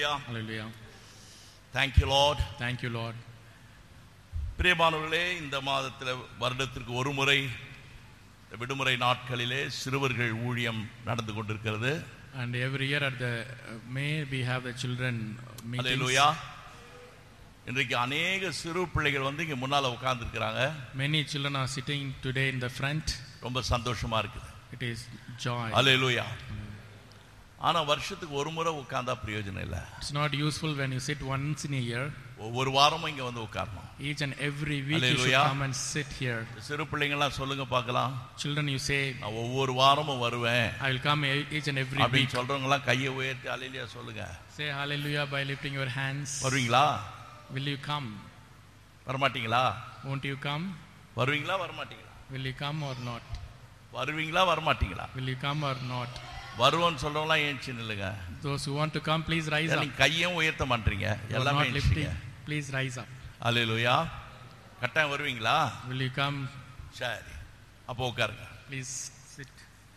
Hallelujah. Hallelujah. Thank you, Lord. Thank you, Lord. பிரியமானவர்களே இந்த மாதத்தில் வருடத்திற்கு ஒரு முறை இந்த விடுமுறை நாட்களிலே சிறுவர்கள் ஊழியம் நடந்து கொண்டிருக்கிறது And every year at the uh, May we have the children meetings. அல்லேலூயா இன்றைக்கு அநேக சிறு பிள்ளைகள் வந்து இங்க முன்னால உட்கார்ந்துருக்கிறாங்க Many children are sitting today in the front. ரொம்ப சந்தோஷமா இருக்குது It is joy. அல்லேலூயா ஆனா வருஷத்துக்கு ஒரு முறை உட்கார்ந்தா பிரயோஜனம் இல்லை It's not useful when you sit once in a year. ஒவ்வொரு வாரமும் இங்க வந்து உட்காரணும் Each and every week you should Hallelujah. come and sit here. சிறு பிள்ளைங்கள்லாம் சொல்லுங்க பார்க்கலாம் Children, you say, நான் ஒவ்வொரு வாரமும் வருவேன் I will come e- each and every week. அப்படின்னு சொல்றவங்க எல்லாம் கையை உயர்த்தி அலையிலியா சொல்லுங்க Say hallelujah by lifting your hands. வருவீங்களா Will you come? வரமாட்டீங்களா Won't you come? வருவீங்களா வரமாட்டீங்களா Will you come or not? வருவீங்களா வரமாட்டீங்களா Will you come or not? வருவோன்னு சொல்றவங்களாம் ஏன்ச்சு நில்லுங்க Those who want to come, please rise up. நீங்க கையும் உயர்த்த மாட்டீங்க Who are எல்லாமே not lifting, ஏன்ச்சிங்க please rise up. அல்லேலூயா கட்டாயம் வருவீங்களா Will you come? சரி அப்போ உட்காருங்க Please sit.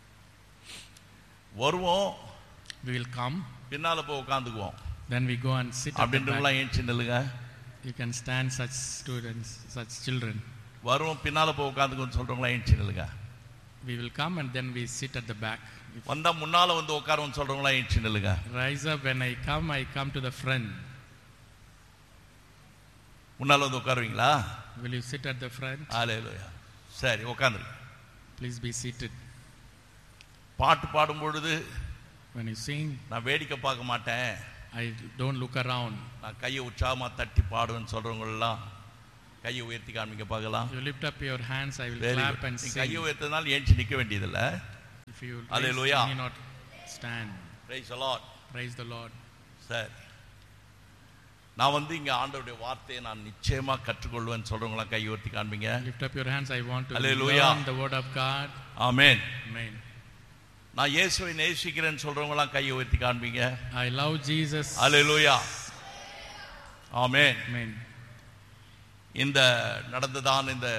வருவோம் We will come. பின்னால போய் உட்காந்துக்குவோம் Then we go and sit at the back. அப்படின்றவங்களாம் ஏன்ச்சு நில்லுங்க You can stand such students, such children. வருவோம் பின்னால போய் உட்காந்துக்குவோம் சொல்றவங்களாம் ஏன்ச்சு நில்லுங்க We will come and then we sit at the back. If வந்தா முன்னால வந்து உட்காருவோம் சொல்றவங்களாம் ஏன்ச்சு நில்லுங்க rise up when I come, I come to the front. முன்னால வந்து உட்காருவீங்களா Will you sit at the front? அல்லேலூயா சரி உட்காந்துருங்க Please be seated. பாட்டு பாடும் பொழுது When you sing, நான் வேடிக்கை பார்க்க மாட்டேன் I don't look around. நான் கையை உற்சாகமா தட்டி பாடுவேன்னு சொல்றவங்க எல்லாம் கையை உயர்த்தி காமிக்க பார்க்கலாம் You lift up your hands, I will Very clap good. and நீ sing. கையை உயர்த்ததுனால ஏஞ்சி நிக்க வேண்டியதில்ல If you raise, Hallelujah. you need not stand. Praise the Lord Praise the Lord. சரி நான் வந்து இங்க ஆண்டவருடைய வார்த்தையை நான் நிச்சயமா கற்றுக்கொள்வேன்னு சொல்றவங்களாம் கை உயர்த்தி காண்பீங்க Lift up your hands. I want to Hallelujah. learn the word of God. Amen Amen. நான் இயேசுவை நேசிக்கிறேன்னு சொல்றவங்களாம் கையை உயர்த்தி காண்பீங்க I love Jesus. Hallelujah amen Amen. இந்த நடந்ததான் இந்த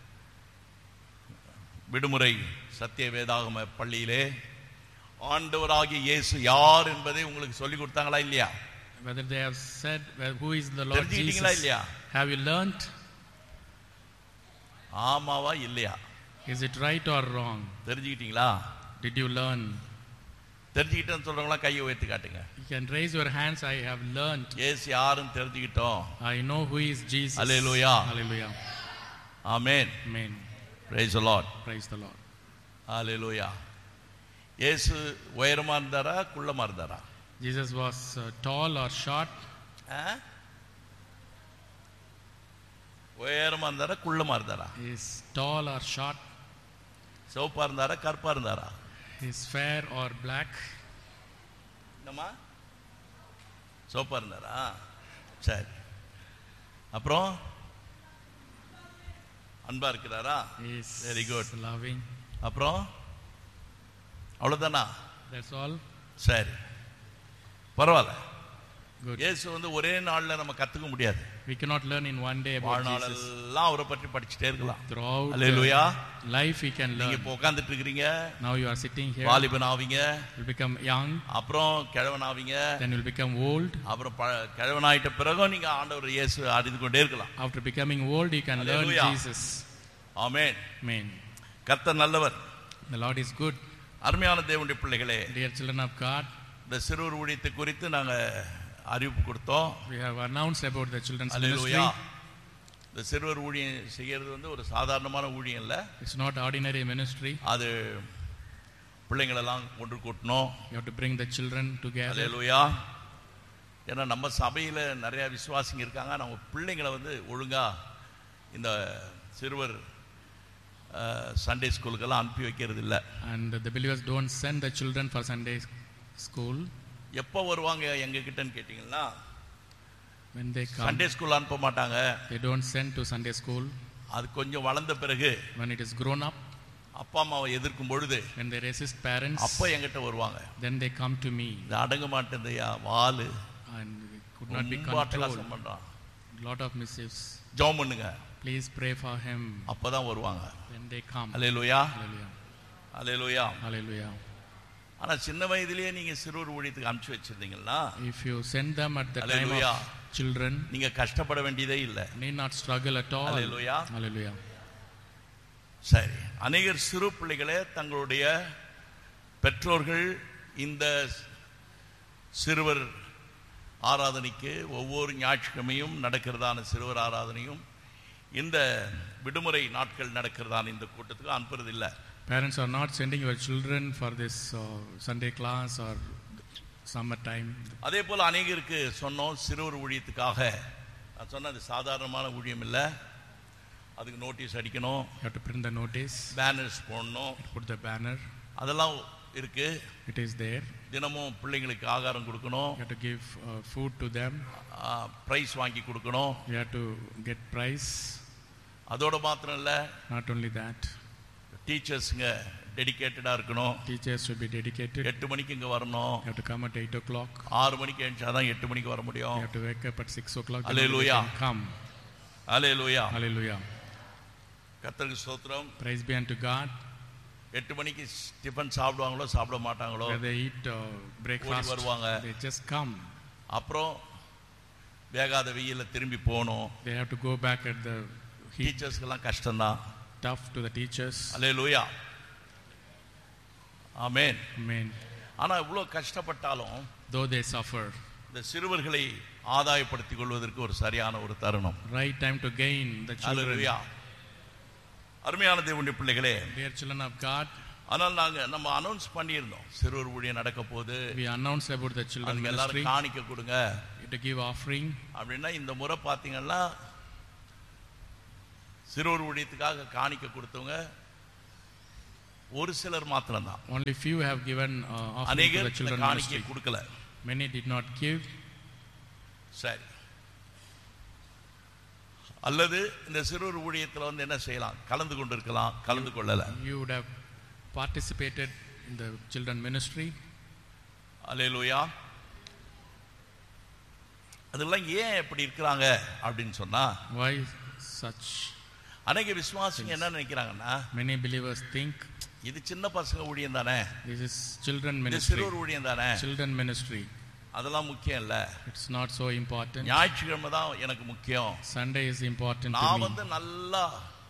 விடுமுறை சத்திய வேதாகம பள்ளியிலே ஆண்டவராகிய இயேசு யார் என்பதை உங்களுக்கு சொல்லி கொடுத்தாங்களா இல்லையா Whether they have said, well, who is the Lord தெரிஞ்சுக்கிட்டீங்களா Jesus? இல்லையா Have you learnt? ஆமாவா இல்லையா Is it right or wrong? தெரிஞ்சுக்கிட்டீங்களா Did you learn? தெரிஞ்சுக்கிட்டேன்னு சொல்றவங்களாம் கையை உயர்த்தி காட்டுங்க You can raise your hands. I have learnt. இயேசு யாருன்னு தெரிஞ்சுக்கிட்டோம் I know who is Jesus. Hallelujah. Hallelujah. ஆமென் Amen. Praise Lord Praise the Lord. ஹalleluya இயேசு உயரமா இருந்தாரா குள்ளமா இருந்தாரா Jesus was uh, tall or short. ஆ? உயரமா இருந்தாரா குள்ளமா இருந்தாரா Is tall or short. சிவப்பா இருந்தாரா கருப்பா இருந்தாரா Is fair or black. என்னம்மா சிவப்பா இருந்தாரா சரி அப்புறம் அன்பா இருக்கிறாரா Is Very good. loving. அப்புறம் அவ்வளவுதானா That's all. சரி பரவாயில்ல Good. இயேசு வந்து ஒரே நாள்ல நம்ம கத்துக்க முடியாது We cannot learn in one day about Jesus. வாழ்நாளெல்லாம் அவரை பற்றி படிச்சுட்டே இருக்கலாம் Throughout hallelujah uh, life, we can நீங்க learn. இப்போ உட்கார்ந்துட்டு இருக்கிறீங்க Now you are sitting here. வாலிபன் ஆவீங்க You'll become young. அப்புறம் கிழவன் ஆவீங்க Then you'll become old. அப்புறம் ப- கிழவனாயிட்ட பிறகும் நீங்க ஆண்டவர் இயேசு அறிந்து கொண்டே இருக்கலாம் After becoming old, you can learn Hallelujah. Jesus. Amen Amen. கர்த்தர் நல்லவர் The Lord is good. அருமையான தேவனுடைய பிள்ளைகளே Dear children of God, இந்த சிறுவர் ஊழியத்தை குறித்து நாங்க அறிவிப்பு கொடுத்தோம் we have announced about the children's hallelujah ministry. இந்த சிறுவர் ஊழியம் செய்யறது வந்து ஒரு சாதாரணமான ஊழியம் இல்ல It's not ordinary ministry. அது பிள்ளைங்களெல்லாம் கொண்டு கூட்டணும் You have to bring the children together. அல்லேலூயா ஏன்னா நம்ம சபையில நிறைய விசுவாசிங்க இருக்காங்க நம்ம பிள்ளைங்களை வந்து ஒழுங்கா இந்த சிறுவர் சண்டே ஸ்கூலுக்கெல்லாம் அனுப்பி வைக்கிறது இல்ல And the believers don't send the children for Sunday school. எப்போ வருவாங்க எங்க கிட்டன்னு கேட்டீங்கன்னா When they come, Sunday school அனுப்ப மாட்டாங்க they don't send to Sunday school. அது கொஞ்சம் வளர்ந்த பிறகு When it is grown up, அப்பா அம்மாவை எதிர்க்கும் பொழுது when they resist parents, அப்ப என்கிட்ட வருவாங்க then they come to me. இது அடங்க மாட்டேந்தையா வாலு And we could not be ரொம்ப controlled. அட்டகாசம் பண்றான் Lot of mischiefs. ஜெபம் பண்ணுங்க Please pray for him அப்பதான் வருவாங்க when they come. அல்லேலூயா Hallelujah. அல்லேலூயா Hallelujah. ஆனா சின்ன வயதிலேயே நீங்க சிறுவர் ஊழியத்துக்கு அனுப்பிச்சு வச்சிருந்தீங்கன்னா If you send them at the time Hallelujah. of children, நீங்க கஷ்டப்பட வேண்டியதே இல்லை need not struggle at all. Hallelujah. Hallelujah. சரி அநேகர் சிறு பிள்ளைகளே தங்களுடைய பெற்றோர்கள் இந்த சிறுவர் ஆராதனைக்கு ஒவ்வொரு ஞாயிற்றுக்கிழமையும் நடக்கிறதான சிறுவர் ஆராதனையும் இந்த விடுமுறை நாட்கள் நடக்கிறதான இந்த கூட்டத்துக்கு அனுப்புறதில்லை Parents are not sending your children for this uh, Sunday class or summer time. அதே போல் அநேகருக்கு சொன்னோம் சிறுவர் ஊழியத்துக்காக நான் சொன்ன அது சாதாரணமான ஊழியம் இல்லை அதுக்கு நோட்டீஸ் அடிக்கணும் You have to print the notice, banners போடணும் put the banner. அதெல்லாம் இருக்கு It is there. தினமும் பிள்ளைங்களுக்கு ஆகாரம் கொடுக்கணும் You have to give uh, food to them. Prize வாங்கி கொடுக்கணும் You have to get prize. அதோட மாத்திரம் இல்லை Not only that, டீச்சர்ஸுங்க டெடிகேட்டடாக இருக்கணும் teachers should be dedicated. எட்டு மணிக்கு இங்கே வரணும் You have to come at 8 o'clock. ஆறு மணிக்கு எழுந்தாதான் எட்டு மணிக்கு வர You முடியும் have to wake up at 6 o'clock. then only they Hallelujah. can Come. அலே லூயா Hallelujah. கத்தருக்கு ஸ்தோத்திரம் Praise be unto God. எட்டு மணிக்கு டிஃபன் சாப்பிடுவாங்களோ சாப்பிட மாட்டாங்களோ Where they eat uh, breakfast, வருவாங்க. they just come. அப்புறம் வேகாத வெயில்ல திரும்பி போகணும் They have to go back at the heat. டீச்சர்ஸ்க்கெல்லாம் கஷ்டம்தான் Tough to the teachers. அலே லூயா ஆமேன் Amen. ஆனா இவ்வளோ கஷ்டப்பட்டாலும் Though they suffer. இந்த சிறுவர்களை ஆதாயப்படுத்திக் கொள்வதற்கு ஒரு சரியான ஒரு தருணம் Right time to gain the children. அல்லேலூயா அருமையான தேவனுடைய பிள்ளைகளே Dear children of God, ஆனால் நாங்க நம்ம அனௌன்ஸ் பண்ணியிருந்தோம் சிறுவர் ஊழியம் நடக்க போகுது we announced about the children அதுக்கு ministry எல்லாரும் காணிக்க கொடுங்க to give offering. அப்படின்னா இந்த முறை பார்த்தீங்கன்னா சிறுவர் ஊழியத்துக்காக காணிக்க கொடுத்தவங்க ஒரு சிலர் மாத்திரம்தான் Only few have given uh, offering to அநேகர் the இந்த children காணிக்கை ministry. கொடுக்கல Many did not give. சரி அல்லது இந்த சிறுவர் ஊழியத்துல வந்து என்ன செய்யலாம் கலந்து கொண்டு இருக்கலாம் கலந்து கொள்ளல You would have participated in the children ministry. அலையலூயா அதெல்லாம் ஏன் இப்படி இருக்கிறாங்க அப்படின்னு சொன்னா Why such? அநேக விசுவாசிங்க என்ன நினைக்கிறாங்கன்னா Many believers think இது சின்ன பசங்க ஊழியம் தானே this is children இது ministry. சிறுவர் ஊழியம் தானே Children ministry. அதெல்லாம் முக்கியம் இல்ல It's not so important. ஞாயிற்றுக்கிழமை தான் எனக்கு முக்கியம் Sunday is important நான் to me. வந்து நல்லா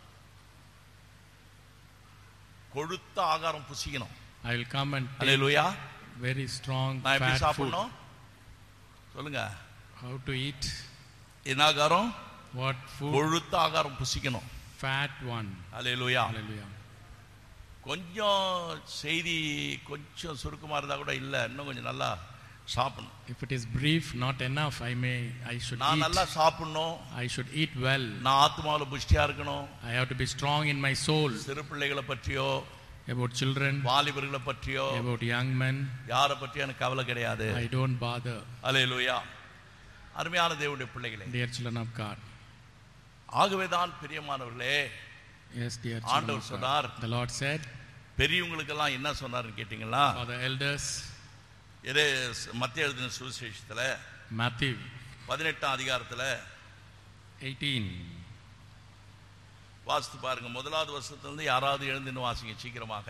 கொழுத்த ஆகாரம் புசிக்கணும் I will come and take hallelujah very strong நான் எப்படி fat food. சாப்பிடணும் சொல்லுங்க How to eat? என்ன ஆகாரம் What food? கொழுத்த ஆகாரம் புசிக்கணும் Fat one. அலையலூயா Hallelujah. கொஞ்சம் செய்தி கொஞ்சம் சுருக்கமா இருந்தா கூட இல்ல இன்னும் கொஞ்சம் நல்லா சாப்பிடணும் If it is brief, not enough, I may, I should நான் eat. நல்லா சாப்பிடணும் I should eat well. நான் ஆத்மாவுல புஷ்டியா இருக்கணும் I have to be strong in my soul. சிறு பிள்ளைகளை பற்றியோ About children, வாலிபர்களை பற்றியோ about young men, யாரை பற்றியும் எனக்கு கவலை கிடையாது I don't bother. அலையலூயா அருமையான தேவனுடைய பிள்ளைகளே Dear children of God. ஆகவேதான் பிரியமானவர்களே Yes, dear children ஆண்டவர் of God. சொன்னார் The Lord said, பெரியவங்களுக்கெல்லாம் என்ன சொன்னாருன்னு கேட்டீங்களா for the elders, இதே மத்திய எழுதின சுவிசேஷத்துல Matthew பதினெட்டாம் அதிகாரத்துல 18. வாசித்து பாருங்க முதலாவது வருஷத்துல இருந்து யாராவது எழுந்துன்னு வாசிங்க சீக்கிரமாக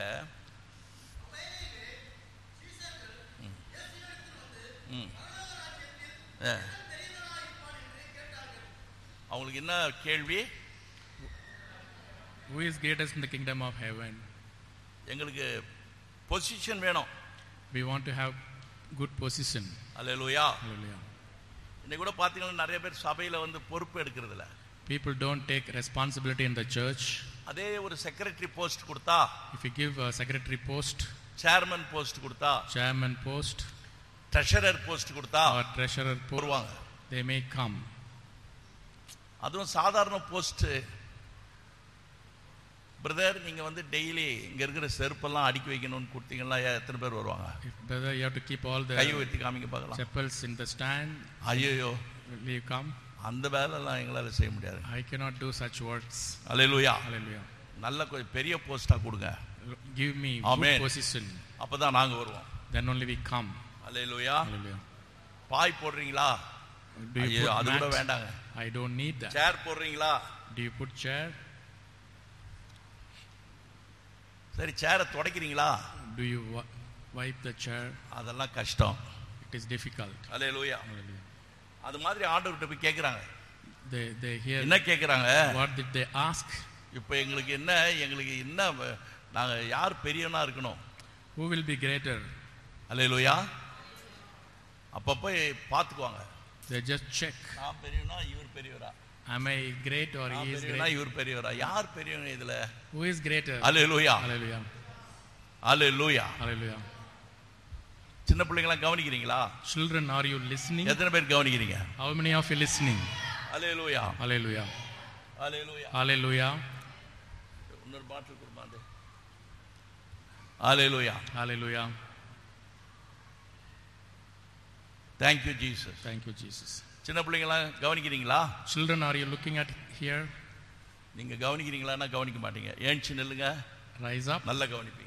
ம். ம். ஆ. அவங்களுக்கு என்ன கேள்வி Who is greatest in the kingdom of heaven? எங்களுக்கு பொசிஷன் வேணும் We want to have good position. அல்லேலூயா Hallelujah. இன்னைக்கு கூட பார்த்தீங்கன்னா நிறைய பேர் சபையில வந்து பொறுப்பு எடுக்கிறது இல்ல People don't take responsibility in the church. அதே ஒரு செக்ரட்டரி போஸ்ட் கொடுத்தா If you give a secretary post, chairman post கொடுத்தா chairman post, ட்ரெஷரர் போஸ்ட் கொடுத்தா or treasurer post, வருவாங்க they may come. அதுவும் சாதாரண போஸ்ட் பிரதர் நீங்க வந்து டெய்லி இங்க இருக்கிற செருப்பெல்லாம் அடுக்கி வைக்கணும்னு கொடுத்தீங்கன்னா எத்தனை பேர் வருவாங்க If brother, you have to keep all guy the வெட்டி காமிங்க பார்க்கலாம் chapels in the stand, ஐயோ will you come? அந்த வேலைலாம் எங்களால செய்ய முடியாது I cannot do such works. Hallelujah Hallelujah. நல்ல கொஞ்சம் பெரிய போஸ்டா கொடுங்க Give me Amen. good position. அப்பதான் நாங்க வருவோம் Then only we come. அல்லேலூயா Hallelujah. பாய் போடுறீங்களா Do you ஐயோ அது கூட put mat? வேண்டாங்க I don't need that. சேர் போடுறீங்களா Do you put chair? சரி சேரை துடைக்கிறீங்களா Do you wa- wipe the chair. அதெல்லாம் கஷ்டம் It is difficult. Hallelujah Hallelujah. அது மாதிரி ஆண்டவர்கிட்ட போய் கேட்குறாங்க They, they hear என்ன கேட்குறாங்க what did they ask? இப்போ எங்களுக்கு என்ன எங்களுக்கு என்ன வ- நாங்க யார் பெரியவனா இருக்கணும் Who will be greater? அல்லேலூயா அப்பப்போ பார்த்துக்குவாங்க They just check. நான் பெரியவனா இவர் பெரியவரா Am I great or நான் he is பெரியவனா great? இவர் பெரியவரா யார் பெரியவங்க இதுல Who is greater? Hallelujah Hallelujah. அல்லேலூயா Hallelujah. சின்ன பிள்ளைங்களாம் கவனிக்கிறீங்களா Children, are you listening? எத்தனை பேர் கவனிக்கிறீங்க How many of you listening? Hallelujah Hallelujah. அல்லேலூயா Hallelujah. இன்னொரு பாட்டில் கொடுப்பாண்டு அல்லேலூயா Hallelujah. Thank you Jesus Thank you, Jesus. சின்ன பிள்ளைங்களாம் கவனிக்கிறீங்களா Children, are you looking at here? நீங்க கவனிக்கிறீங்களான்னா கவனிக்க மாட்டீங்க ஏன்ச்சு நில்லுங்க Rise up. நல்லா கவனிப்பீங்க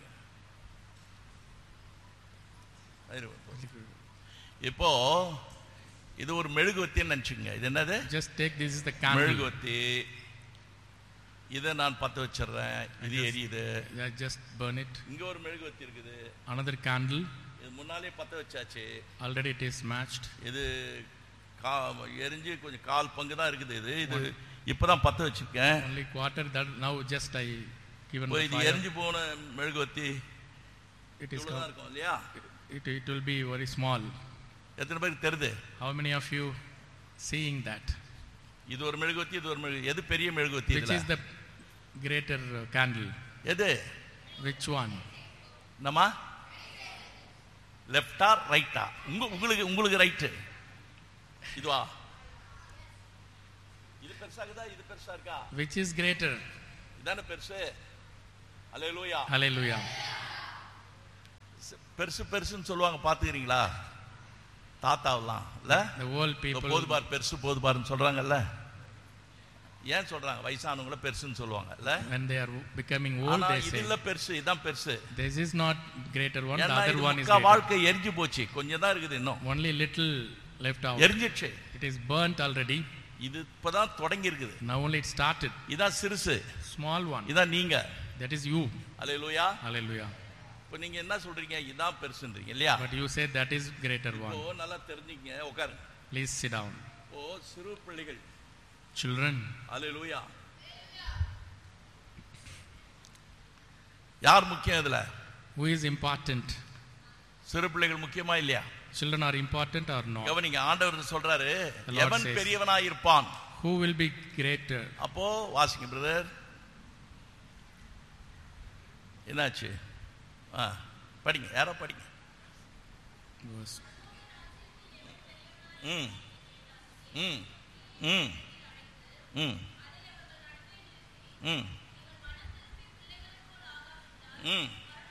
இப்போ இது ஒரு மெழுகுவத்தின்னு நினைச்சுங்க இது என்னது Just take this is the candle. மெழுகுவத்தி இதை நான் பத்த வச்சிடுறேன் இது எரியுது Yeah, just burn it. இங்க ஒரு மெழுகுவத்தி இருக்குது Another candle. இது முன்னாலே பத்த வச்சாச்சு Already it is matched. இது கா எரிஞ்சு கொஞ்சம் கால் பங்கு தான் இருக்குது இது இது இப்பதான் பத்த வச்சிருக்கேன் Only quarter that now just I given இப்போ the இது fire. எரிஞ்சு போன மெழுகுவத்தி It is இவ்வளவுதான் come- இருக்கும் இல்லையா it, it will be very small. எத்தனை பேருக்கு தெரியுது How many of you seeing that? இது ஒரு மெழுகுவத்தி இது ஒரு மெழுகு எது பெரிய மெழுகுவத்தி Which இதுல is the greater uh, candle? எது Which one? நம்ம லெஃப்டா ரைட்டா உங்க உங்களுக்கு உங்களுக்கு ரைட்டு இதுவா இது பெருசாகுதா இது பெருசா இருக்கா Which is greater? இதானே பெருசு அல்லேலூயா Hallelujah. பெருசு பெருசுன்னு சொல்லுவாங்க பாத்துக்கிறீங்களா தாத்தாவெல்லாம் இல்ல The old இதோ people, போது பார் பெருசு போது பாருன்னு சொல்றாங்கல்ல ஏன் சொல்றாங்க வயசானவங்கள பெருசுன்னு சொல்லுவாங்க இல்ல when they are becoming old, ஆனா they இது say, இல்ல பெருசு இதான் பெருசு this is not greater one, the ஏன்னா other இது one is முக்கா greater. வாழ்க்கை எரிஞ்சு போச்சு கொஞ்சம் தான் இருக்குது இன்னும் Only little left out. எரிஞ்சிடுச்சு It is burnt already. இது இப்பதான் தொடங்கி இருக்குது Now only it started. இதான் சிறுசு Small one. இதான் நீங்க That is you. Hallelujah Hallelujah. இப்போ நீங்க என்ன சொல்றீங்க இதான் பெருசுன்றீங்க இல்லையா But you said that is greater இப்போ one. நல்லா தெரிஞ்சுக்கங்க உட்காருங்க Please sit down. இப்போ சிறு பிள்ளைகள் Children, அல்லேலூயா யார் முக்கியம் இதுல who is important? சிறு பிள்ளைகள் முக்கியமா இல்லையா Children are important or not? கவனிங்க ஆண்டவர் சொல்றாரு The Lord எவன் says- பெரியவனா இருப்பான் Who will be greater? அப்போ வாசிங்க பிரதர் என்னாச்சு ஆ படிங்க யாரோ படிங்க Verse ம் ம் ம் ம் ம் ம்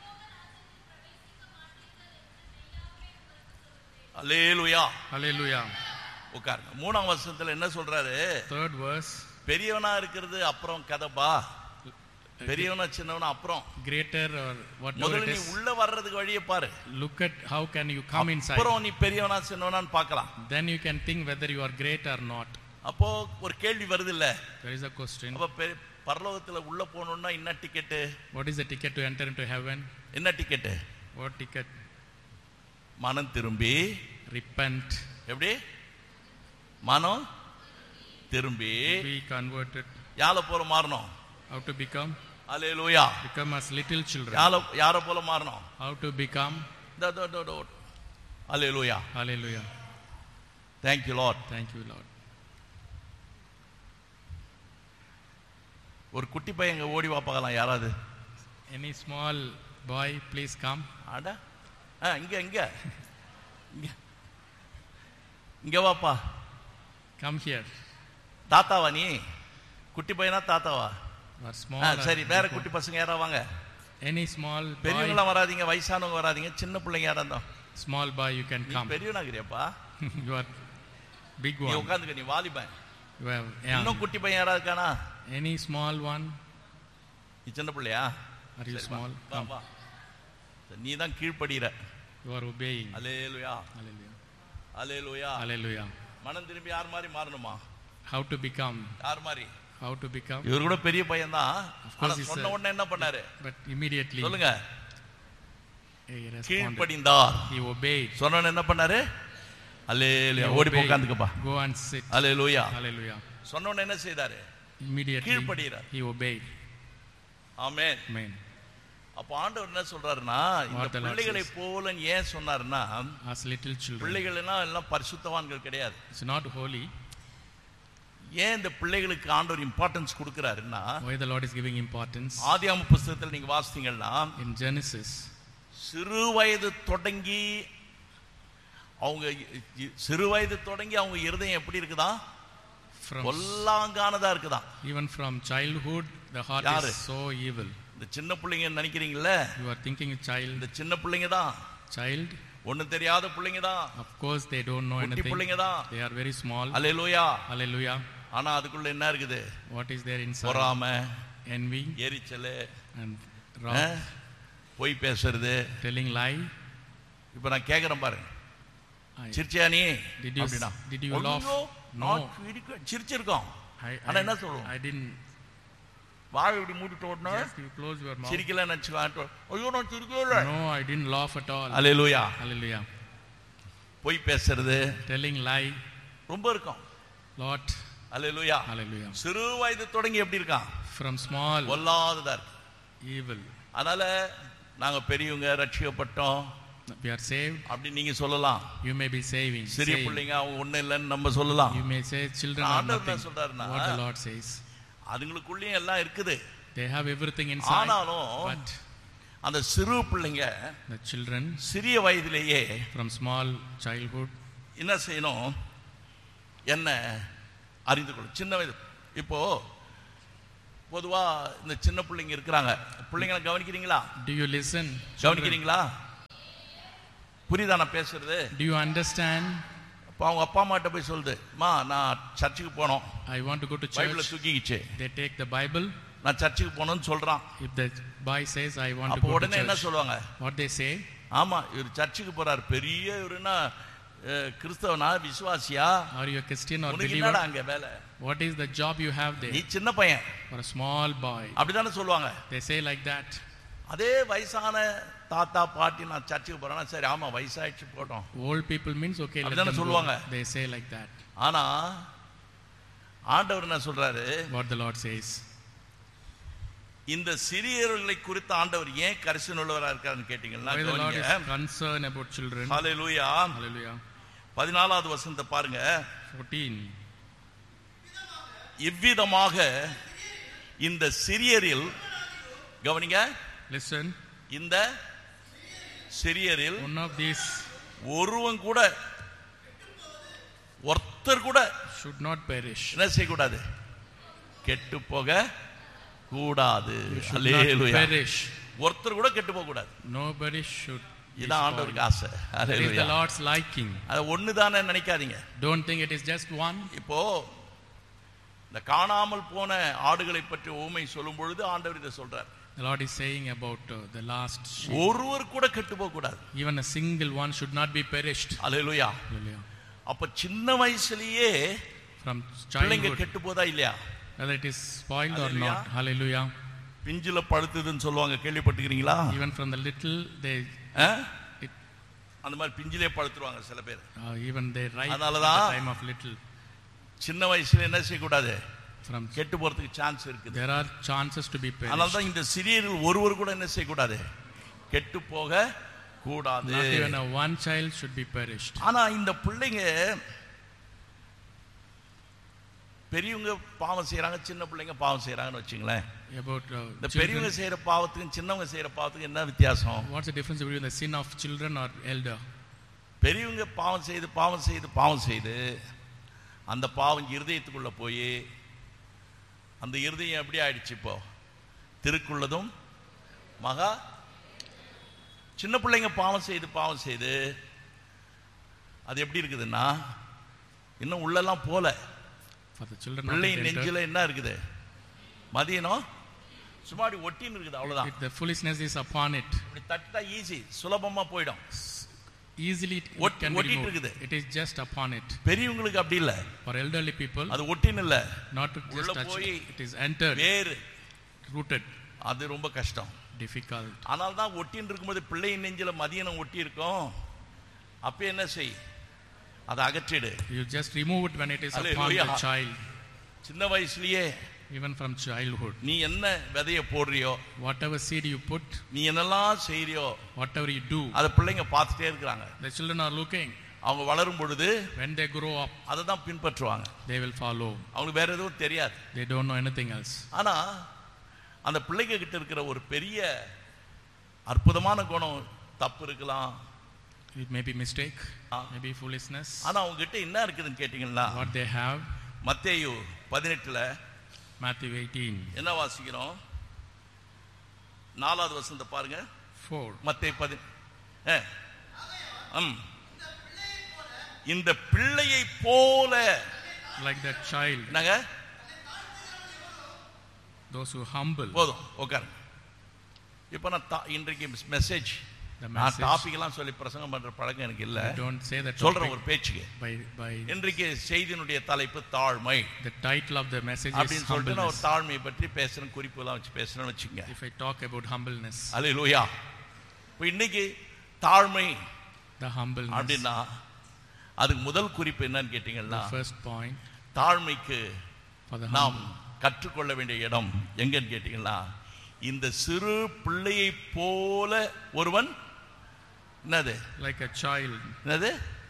அல்லேலூயா Hallelujah. உட்காருங்க மூணாம் வருஷத்துல என்ன சொல்றாரு Third verse. பெரியவனா இருக்கிறது அப்புறம் கதப்பா பெரியவனா சின்னவனா அப்புறம் Greater or whatever முதல்ல it நீ is. உள்ள வர்றதுக்கு வழியை பாரு Look at how can you come inside. அப்புறம் நீ பெரியவனா சின்னவனான்னு பார்க்கலாம் Then you can think whether you are great or not. அப்போ ஒரு கேள்வி வருது இல்ல There is a question. அப்ப பெ- பரலோகத்துல உள்ள போகணும்னா என்ன ticket What is the ticket to enter into heaven? என்ன டிக்கெட்டு What ticket? மனம் திரும்பி Repent. எப்படி மனம் திரும்பி Be converted. யார போல மாறணும் How to become? அலேலூயா Become as little children. யார யார போல மாறணும் How to become? அலேலூயா Hallelujah. Thank you Lord Thank you, Lord. ஒரு குட்டி பையன் ஓடி வா பார்க்கலாம் யாராவது Any small boy, please come. அட ஆ இங்க இங்க இங்க இங்க வாப்பா Come here. தாத்தாவா நீ குட்டி பையனா தாத்தாவா Or small. ஆ, or சரி வேற big குட்டி one. பசங்க யாரா வாங்க Any small boy, பெரியவங்களாம் வராதீங்க வயசானவங்க வராதீங்க சின்ன பிள்ளைங்க யாரா இருந்தோம் small boy, you can நீ come. பெரியவனாகிறியப்பா you are big நீ one. உட்காந்துக்க நீ வாலிபன் You have இன்னும் young. குட்டி பையன் யாராவது இருக்கானா Any small one? நீ சின்ன பிள்ளையா Are you சரி, வா, small? வா Come. வா நீ தான் கீழ்ப்படுகிற You are obeying. அலேலுயா Hallelujah. அலேலுயா Hallelujah. மனம் திரும்பி யார் மாதிரி மாறணுமா How to become? யார் மாதிரி How to become? இவர் கூட பெரிய பையன் தான் Of course ஆனா he's சொன்ன a- உடனே என்ன பண்ணாரு But immediately, சொல்லுங்க He responded. கீழ்ப்படிந்தார் He obeyed. சொன்னோன்னு என்ன பண்ணாரு He அல்லேலூயா ஓடி போய் obeyed. உட்காந்துக்கப்பா Go and sit. Hallelujah Hallelujah. சொன்னோன்னு என்ன செய்தாரு Immediately கீழ்ப்படிகிறார். he obeyed. Amen Amen. அப்ப ஆண்டவர் என்ன சொல்றாருன்னா இந்த What the Lord பிள்ளைகளை says. போல ஏன் சொன்னாருன்னா As little children. பிள்ளைகள்னா எல்லாம் பரிசுத்தவான்கள் கிடையாது It's not holy. ஏன் இந்த பிள்ளைகளுக்கு ஆண்டவர் இம்பார்ட்டன்ஸ் கொடுக்கிறாருன்னா Why the Lord is giving importance? ஆதியாம புஸ்தகத்தில் நீங்க வாசித்தீங்கன்னா In Genesis, சிறு வயது தொடங்கி அவங்க இ- இ- சிறு வயது தொடங்கி அவங்க இருதயம் எப்படி இருக்குதா from கொல்லாங்கானதா இருக்குதா even from childhood, the heart யாரு? is so evil. இந்த சின்ன பிள்ளைங்க நினைக்கிறீங்கல்ல You are thinking a child, இந்த சின்ன பிள்ளைங்க தான் child. ஒண்ணும் தெரியாத பிள்ளைங்க தான் Of course, they don't know குட்டி anything. பிள்ளைங்க தான் They are very small. Hallelujah Hallelujah. ஆனா அதுக்குள்ள என்ன இருக்குது What is there inside? பொறாம Envy எரிச்சல் and wrath, பொய் பேசுறது telling lie. இப்ப நான் கேக்குறேன் பாருங்க I, சிரிச்சியா நீ Did you- அப்படின்னா did you laugh? ஐயோ, No. நான் சிரிக்க- சிரிச்சிருக்கோம் I, ஆனா என்ன சொல்லுவோம்? I didn't. வாய் இப்படி மூடிட்டு ஓடணும் Just you close your mouth. சிரிக்கல நினைச்சுக்கான் ஐயோ நான் சிரிக்கவே இல்லை No, I didn't laugh at all. Hallelujah Hallelujah. பொய் பேசுறது Telling lie. ரொம்ப இருக்கும் Lord. அலையலூயா Hallelujah. சிறு வயது தொடங்கி எப்படி இருக்கான் From small கொல்லாததா இருக்கு evil, அதனால நாங்க பெரியவங்க ரட்சிக்கப்பட்டோம் we are saved. அப்படி நீங்க சொல்லலாம் You may be saving. சிறிய saved. பிள்ளைங்க அவங்க ஒண்ணு இல்லைன்னு நம்ம சொல்லலாம் You may say children are ஆண்டவர் என்ன nothing. சொல்றாருன்னா What the Lord says. அதுங்களுக்குள்ளேயும் எல்லாம் இருக்குது They have everything inside. ஆனாலும் But அந்த சிறு பிள்ளைங்க the children சிறிய வயதிலேயே from small childhood, என்ன செய்யணும் என்ன அறிந்து கொள்ளும் சின்ன வயது இப்போ பொதுவா இந்த சின்ன பிள்ளைங்க இருக்கிறாங்க பிள்ளைங்களை கவனிக்கிறீங்களா do you listen? Children, கவனிக்கிறீங்களா புரியுதா நான் பேசுறது do you understand? இப்போ அவங்க அப்பா அம்மாட்ட போய் சொல்லுது மா நான் சர்ச்சுக்கு போனோம் I want to go to பைபிளை church. தூக்கிக்கிச்சு They take the Bible. நான் சர்ச்சுக்கு போகணும்னு சொல்றான் If the boy says, I want to அப்போ go to உடனே என்ன church, சொல்லுவாங்க what they say? ஆமா இவர் சர்ச்சுக்கு போறாரு பெரிய இவருன்னா அஹ், கிறிஸ்தவனா விசுவாசியா Are you a Christian or உனக்கு என்னடா believer? அங்க வேலை What is the job you have நீ there? சின்ன பையன் For a small boy. அப்படிதானே சொல்லுவாங்க They say like that. அதே வயசான தாத்தா பாட்டி நான் சர்ச்சுக்கு போறேன்னா சரி ஆமா வயசாயிடுச்சு போட்டோம் Old people means okay, let அப்படிதானே them go. சொல்லுவாங்க. They say like that. ஆனா ஆண்டவர் என்ன சொல்றாரு What the Lord says. இந்த சிறியவர்களை குறித்த ஆண்டவர் ஏன் கரிசன் உள்ளவரா இருக்காருன்னு கேட்டீங்கன்னா Why the Lord is கவனிங்க. concerned about children. Hallelujah Hallelujah. பதினாலாவது வசனத்தை பாருங்க 14. இவ்விதமாக இந்த சிறியரில் கவனிங்க Listen, இந்த சிறியரில் one of these ஒருவன் கூட ஒருத்தர் கூட should not perish. என்ன செய்யக்கூடாது கெட்டு போக கூடாது You should hallelujah. not perish. ஒருத்தர் கூட கெட்டு போக கூடாது Nobody should. be இதான் spoiled. ஆண்டவருக்கு ஆசை It is the hallelujah. Lord's liking. அது ஒண்ணுதானே நினைக்காதீங்க Don't think it is just one. இப்போ இந்த காணாமல் போன ஆடுகளை பற்றி ஊமை சொல்லும் பொழுது ஆண்டவர் இதை சொல்றார் The Lord is saying about uh, the last sheep. ஒருவர் கூட கெட்டு போக கூடாது Even a single one should not be perished. Hallelujah Hallelujah. அப்ப சின்ன வயசுலயே From பிள்ளைங்க childhood, கெட்டு போதா இல்லையா whether it is spoiled or Hallelujah. not. Hallelujah. பிஞ்சில பழுத்துதுன்னு சொல்லுவாங்க கேள்விப்பட்டிருக்கிறீங்களா Even from the little, they ah? it, அந்த மாதிரி பிஞ்சிலே பழுத்துருவாங்க சில பேர் uh, even they ripe at the அதனாலதான் time of little. சின்ன வயசுல என்ன செய்யக்கூடாது From கெட்டு போறதுக்கு சான்ஸ் இருக்குது there are chances to be அதனால perished. தான் இந்த சிறியரில் ஒருவர் கூட என்ன செய்யக்கூடாது கெட்டு போக கூடாது Not even a one child should be perished. ஆனா இந்த பிள்ளைங்க பெரியவங்க பாவம் செய்யறாங்க சின்ன பிள்ளைங்க பாவம் செய்யறாங்கன்னு வச்சுங்களேன் About uh, இந்த children, பெரியவங்க செய்யற பாவத்துக்கும் சின்னவங்க செய்யற பாவத்துக்கும் என்ன வித்தியாசம் what's the difference between the sin of children or elder? பெரியவங்க பாவம் செய்து பாவம் செய்து பாவம் செய்து அந்த பாவம் இருதயத்துக்குள்ள போய் அந்த இருதயம் எப்படி ஆயிடுச்சு இப்போ திருக்குள்ளதும் மகா சின்ன பிள்ளைங்க பாவம் செய்து பாவம் செய்து அது எப்படி இருக்குதுன்னா இன்னும் உள்ளெல்லாம் போல For the children not பிள்ளை yet entered, நெஞ்சில என்ன இருக்குது மதியனம் சும்மாடி ஒட்டின்னு இருக்குது அவ்வளவுதான் it, the foolishness is upon it. இப்படி தட்டா ஈஸி சுலபமா போயிடும் Easily it, it ஒட்டி- can be ஒட்டிட்டு removed. இருக்குது. It is just upon it. பெரியவங்களுக்கு அப்படி இல்ல For elderly people, அது ஒட்டின்னு இல்ல not to just உள்ள touch போய் it. It is entered, வேறு rooted. அது ரொம்ப கஷ்டம் difficult. ஆனால் தான் ஒட்டின்னு இருக்கும்போது பிள்ளையின் நெஞ்சில மதியனம் ஒட்டி இருக்கும் அப்ப என்ன செய் அதை அகற்றிடு You just remove it when it is upon the Hallelujah. child, சின்ன வயசுலயே even from childhood. நீ என்ன விதைய போடுறியோ Whatever seed you put, நீ என்னெல்லாம் செய்றியோ whatever you do, அதை பிள்ளைங்க பார்த்துட்டே இருக்கிறாங்க the children are looking. அவங்க வளரும் பொழுது When they grow up, அதை தான் பின்பற்றுவாங்க they will follow. அவங்களுக்கு வேற எதுவும் தெரியாது They don't know anything else. ஆனா அந்த பிள்ளைங்க கிட்ட இருக்கிற ஒரு பெரிய அற்புதமான குணம் தப்பு இருக்கலாம் It may be mistake, Ah. maybe foolishness. ஆனா அவங்க கிட்ட என்ன இருக்குதுன்னு கேட்டீங்கன்னா What they have, மத்தேயு பதினெட்டுல Matthew 18, என்ன வாசிக்கிறோம் நாலாவது வசந்த பாருங்க 4. மத்தேயு பதி ஏ, ம். இந்த பிள்ளையை போல Like that child, என்னங்க those who humble போதும் உட்காருங்க இப்போ நான் தா- இன்றைக்கு மெசேஜ் the நான் message. டாபிக் எல்லாம் சொல்லி பிரசங்கம் பண்ற பழக்கம் எனக்கு இல்ல I don't say that சொல்றேன் topic ஒரு பேச்சுக்கு by, by இன்றைக்கு செய்தியினுடைய தலைப்பு தாழ்மை the title of the message is அப்படின்னு சொல்லிட்டு நான் ஒரு humbleness. தாழ்மையை பற்றி பேசுறேன் குறிப்புலாம் வச்சு பேசுறேன்னு வச்சுங்க If I talk about humbleness, அலே லூயா இப்போ இன்னைக்கு தாழ்மை the humbleness, அப்படின்னா அதுக்கு முதல் குறிப்பு என்னன்னு கேட்டீங்கன்னா the first point தாழ்மைக்கு for the நாம் humble, கற்றுக்கொள்ள வேண்டிய இடம் எங்கன்னு கேட்டீங்கன்னா இந்த சிறு பிள்ளையை போல ஒருவன் என்னது like a child. என்னது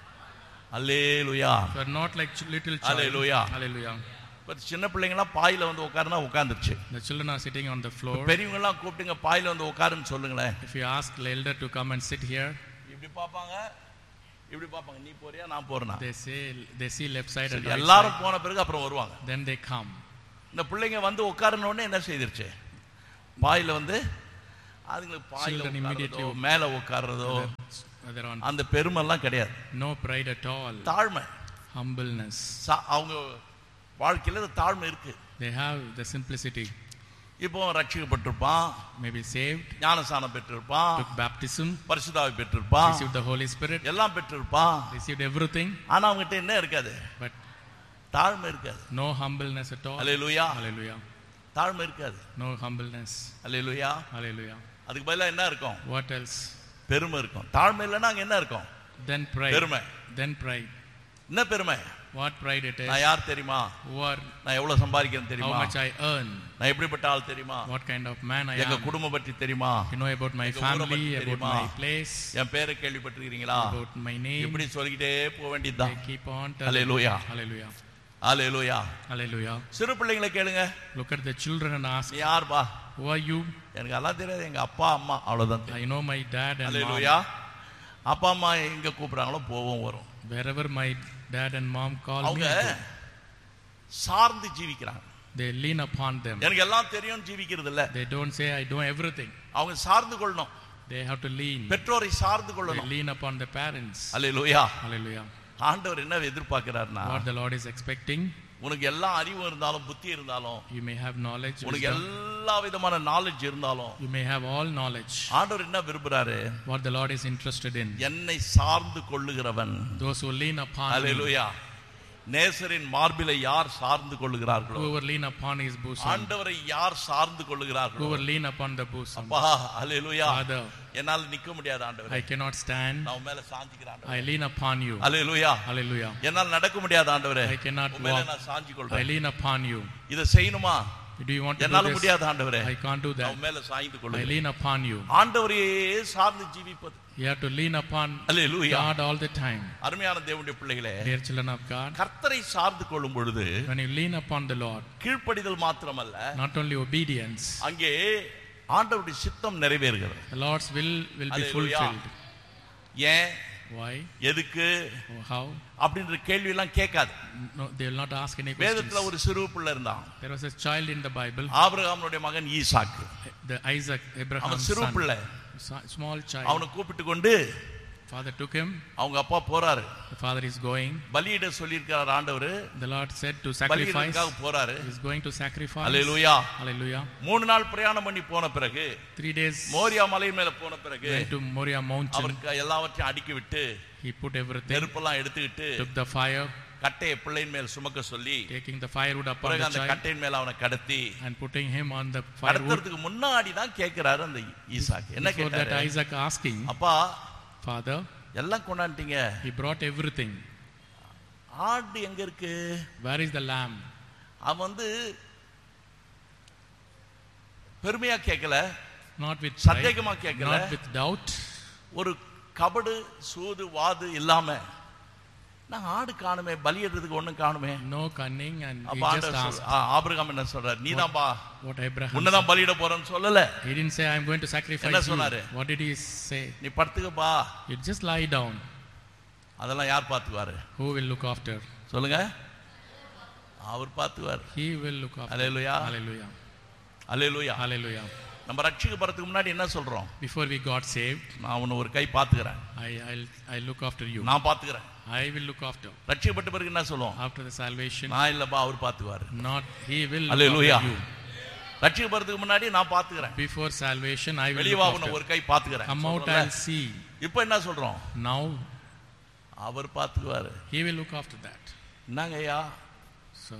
அல்லேலுயா You are not like ch- little child. Hallelujah. Hallelujah. இப்போ சின்ன பிள்ளைங்களாம் பாயில வந்து உட்காருனா உட்காந்துருச்சு The children are sitting on the floor. பெரியவங்க எல்லாம் கூப்பிட்டுங்க பாயில வந்து உட்காருன்னு சொல்லுங்களேன் If you ask the elder to come and sit here, இப்படி பார்ப்பாங்க இப்படி பார்ப்பாங்க நீ போறியா நான் போறேனா they say they see left side and சரி, right எல்லாரும் side. போன பிறகு அப்புறம் வருவாங்க Then they come. இந்த பிள்ளைங்க வந்து உட்காருன உடனே என்ன செய்திருச்சு பாயில வந்து அதுங்களுக்கு பாயில Children immediately உட்கார்றதோ, மேல உட்கார்றதோ Whether on அந்த பெருமைலாம் கிடையாது no pride at all, தாழ்மை humbleness. சா- அவங்க வாழ்க்கையில இந்த தாழ்மை இருக்கு They have the simplicity. இப்போ ரட்சிக்கப்பட்டிருப்பான் Maybe saved, ஞானசானம் பெற்றிருப்பான் took baptism, பரிசுதாவை பெற்றிருப்பான் received the Holy Spirit, எல்லாம் பெற்றிருப்பான் received everything, ஆனா அவங்ககிட்ட என்ன இருக்காது but தாழ்மை இருக்காது no humbleness at all. Hallelujah Hallelujah. தாழ்மை இருக்காது No humbleness. அல்லேலூயா Hallelujah. அதுக்கு பதிலா என்ன இருக்கும் What else? பெருமை இருக்கும் தாழ்மை இல்லைன்னா அங்க என்ன இருக்கும் Then pride. பெருமை Then pride. என்ன பெருமை What pride it is? நான் யார் தெரியுமா Who are, நான் எவ்வளவு சம்பாதிக்கிறேன் how தெரியுமா much I earn, நான் எப்படிப்பட்ட ஆள் தெரியுமா what kind of man I எங்க am. குடும்பம் பற்றி தெரியுமா You know about my எங்க ஊரை family, பத்தி about தெரியுமா? my place, என் பேரை கேள்விப்பட்டிருக்கிறீங்களா about my name. இப்படி சொல்லிக்கிட்டே போக I வேண்டியதுதான் keep on telling. Hallelujah. Hallelujah. அல்லேலூயா Hallelujah. சிறு பிள்ளைங்களை கேளுங்க Look at the children and ask, நீ யார்பா Who are you? எனக்கு எல்லாம் தெரியாது எங்க அப்பா அம்மா அவ்வளவுதான் தெரியும். I know my dad and hallelujah mom. அப்பா அம்மா எங்க கூப்பிடுறாங்களோ போவோம் வரும் Wherever my dad and mom call me, அவங்க I go. சார்ந்து ஜீவிக்கிறாங்க they lean upon them. எனக்கு எல்லாம் தெரியும் ஜீவிக்கிறது இல்ல They don't say, I know everything. அவங்க சார்ந்து கொள்ளணும் They have to lean. பெற்றோரை சார்ந்து They கொள்ளணும் lean upon the parents. Hallelujah Hallelujah. ஆண்டவர் என்ன எதிர்பார்க்கிறாருன்னா What the Lord is expecting, உனக்கு எல்லா அறிவும் இருந்தாலும் புத்தி இருந்தாலும் you may have knowledge, உனக்கு wisdom. எல்லா விதமான நாலேஜ் இருந்தாலும் You may have all knowledge. ஆண்டவர் என்ன விரும்புறாரு What the Lord is interested in. என்னை சார்ந்து கொள்ளுகிறவன் Those who lean upon me, அல்லேலூயா நேசரின் மார்பிலை யார் சார்ந்து கொள்ளுகிறார்களோ whoever lean upon his bosom, ஆண்டவரை யார் சார்ந்து கொள்ளுகிறார்களோ whoever lean upon the bosom. அப்பா அல்லேலூயா Father, என்னால நிக்க முடியாது ஆண்டவர் I cannot stand. நான் உன் மேல சாஞ்சிக்கிறேன் I lean upon you. Hallelujah Hallelujah. என்னால் நடக்க முடியாது ஆண்டவரே I cannot உன் மேல walk. நான் சாஞ்சி I கொள்றேன் lean upon you. இதை செய்யணுமா Do you want to என்னால do this? முடியாது ஆண்டவரே I can't do நான் that. உன் மேல சாய்ந்து I கொள்ளுகிறேன் lean upon you. ஆண்டவரையே சார்ந்து ஜீவிப்பது You have to lean upon hallelujah God all the time. அருமையான தேவனுடைய பிள்ளைகளே Dear children of God, கர்த்தரை சார்ந்து கொள்ளும் பொழுது when you lean upon the Lord, கீழ்ப்படிதல் மாத்திரமல்ல not only obedience, அங்கே ஆண்டவருடைய சித்தம் நிறைவேறுகிறது the Lord's will will be Hallelujah. fulfilled. ஏன் Why? எதுக்கு Or how? அப்படின்ற கேள்வி எல்லாம் கேட்காது No, they will not ask any questions. வேதத்துல ஒரு சிறு பிள்ளை இருந்தான் There was a child in the Bible, ஆபிரகாமுடைய மகன் ஈசாக்கு the Isaac, Abraham's அவன் சிறு son, பிள்ளை Sa- small child. அவனை கூப்பிட்டு கொண்டு Father took him. அவங்க அப்பா போறாரு The father is going. பலியிட சொல்லியிருக்கிறார் ஆண்டவர் The Lord said to sacrifice. பலியிடறதுக்காக போறாரு He is going to sacrifice. Hallelujah Hallelujah. மூணு நாள் பிரயாணம் பண்ணி போன பிறகு Three days மோரியா மலை மேல போன பிறகு went to Moriah mountain. அவருக்கு எல்லாவற்றையும் அடுக்கி விட்டு He put everything, நெருப்பெல்லாம் எடுத்துக்கிட்டு took the fire, கட்டையை பிள்ளையின் மேல் சுமக்க சொல்லி taking the firewood upon பிறகு the அந்த child கட்டையின் மேல அவனை கடத்தி and putting him on the firewood. கடத்துறதுக்கு முன்னாடி தான் கேட்கிறாரு அந்த ஈசாக்கு என்ன Before that, கேட்டாரு Isaac asking, அப்பா Father, எல்லாம் கொண்டாண்டிங்க he brought everything. ஆடு எங்க இருக்கு Where is the lamb? அவன் வந்து பெருமையா கேட்கல Not with pride, சந்தேகமா கேட்கல not with doubt. ஒரு கபடு சூது வாது இல்லாம நான் ஆடு காணுமே பலியிடுறதுக்கு ஒண்ணும் காணுமே No cunning, and he அப்ப just ஆண்டவர் asked சொல்- ஆ, ஆபிரகாம் என்ன சொல்றாரு நீதான்பா what Abraham உன்னதான் பலியிட போறேன்னு சொல்லல said. He didn't say, I'm going to sacrifice என்ன you. சொன்னாரு? What did he say? நீ படுத்துக்கப்பா You just lie down. அதெல்லாம் யார் பார்த்துக்குவாரு Who will look after? சொல்லுங்க அவர் பார்த்துக்குவார் He will look after. Hallelujah. Hallelujah. அல்லேலூயா Hallelujah. நம்ம ரட்சிக்கப்படுறதுக்கு முன்னாடி என்ன சொல்றோம் Before we got saved, நான் உன்னை ஒரு கை பார்த்துக்கிறேன் I, I'll, I'll look after you. நான் பார்த்துக்கிறேன் I will look after. ரட்சிக்கப்பட்ட பிறகு என்ன சொல்லுவோம் After the salvation, நான் இல்லப்பா அவர் பார்த்துக்குவாரு not he will look Hallelujah. after you. ரட்சிக்கப்படுறதுக்கு முன்னாடி நான் பார்த்துக்கிறேன் Before salvation, I will வெளியே look வா உன்னை after. ஒரு கை பார்த்துக்கிறேன் Come out, சொல்றோம்ல? I'll see. இப்போ என்ன சொல்றோம் Now, our பார்த்துக்குவாரு he will look after that. என்னங்க ஐயா So,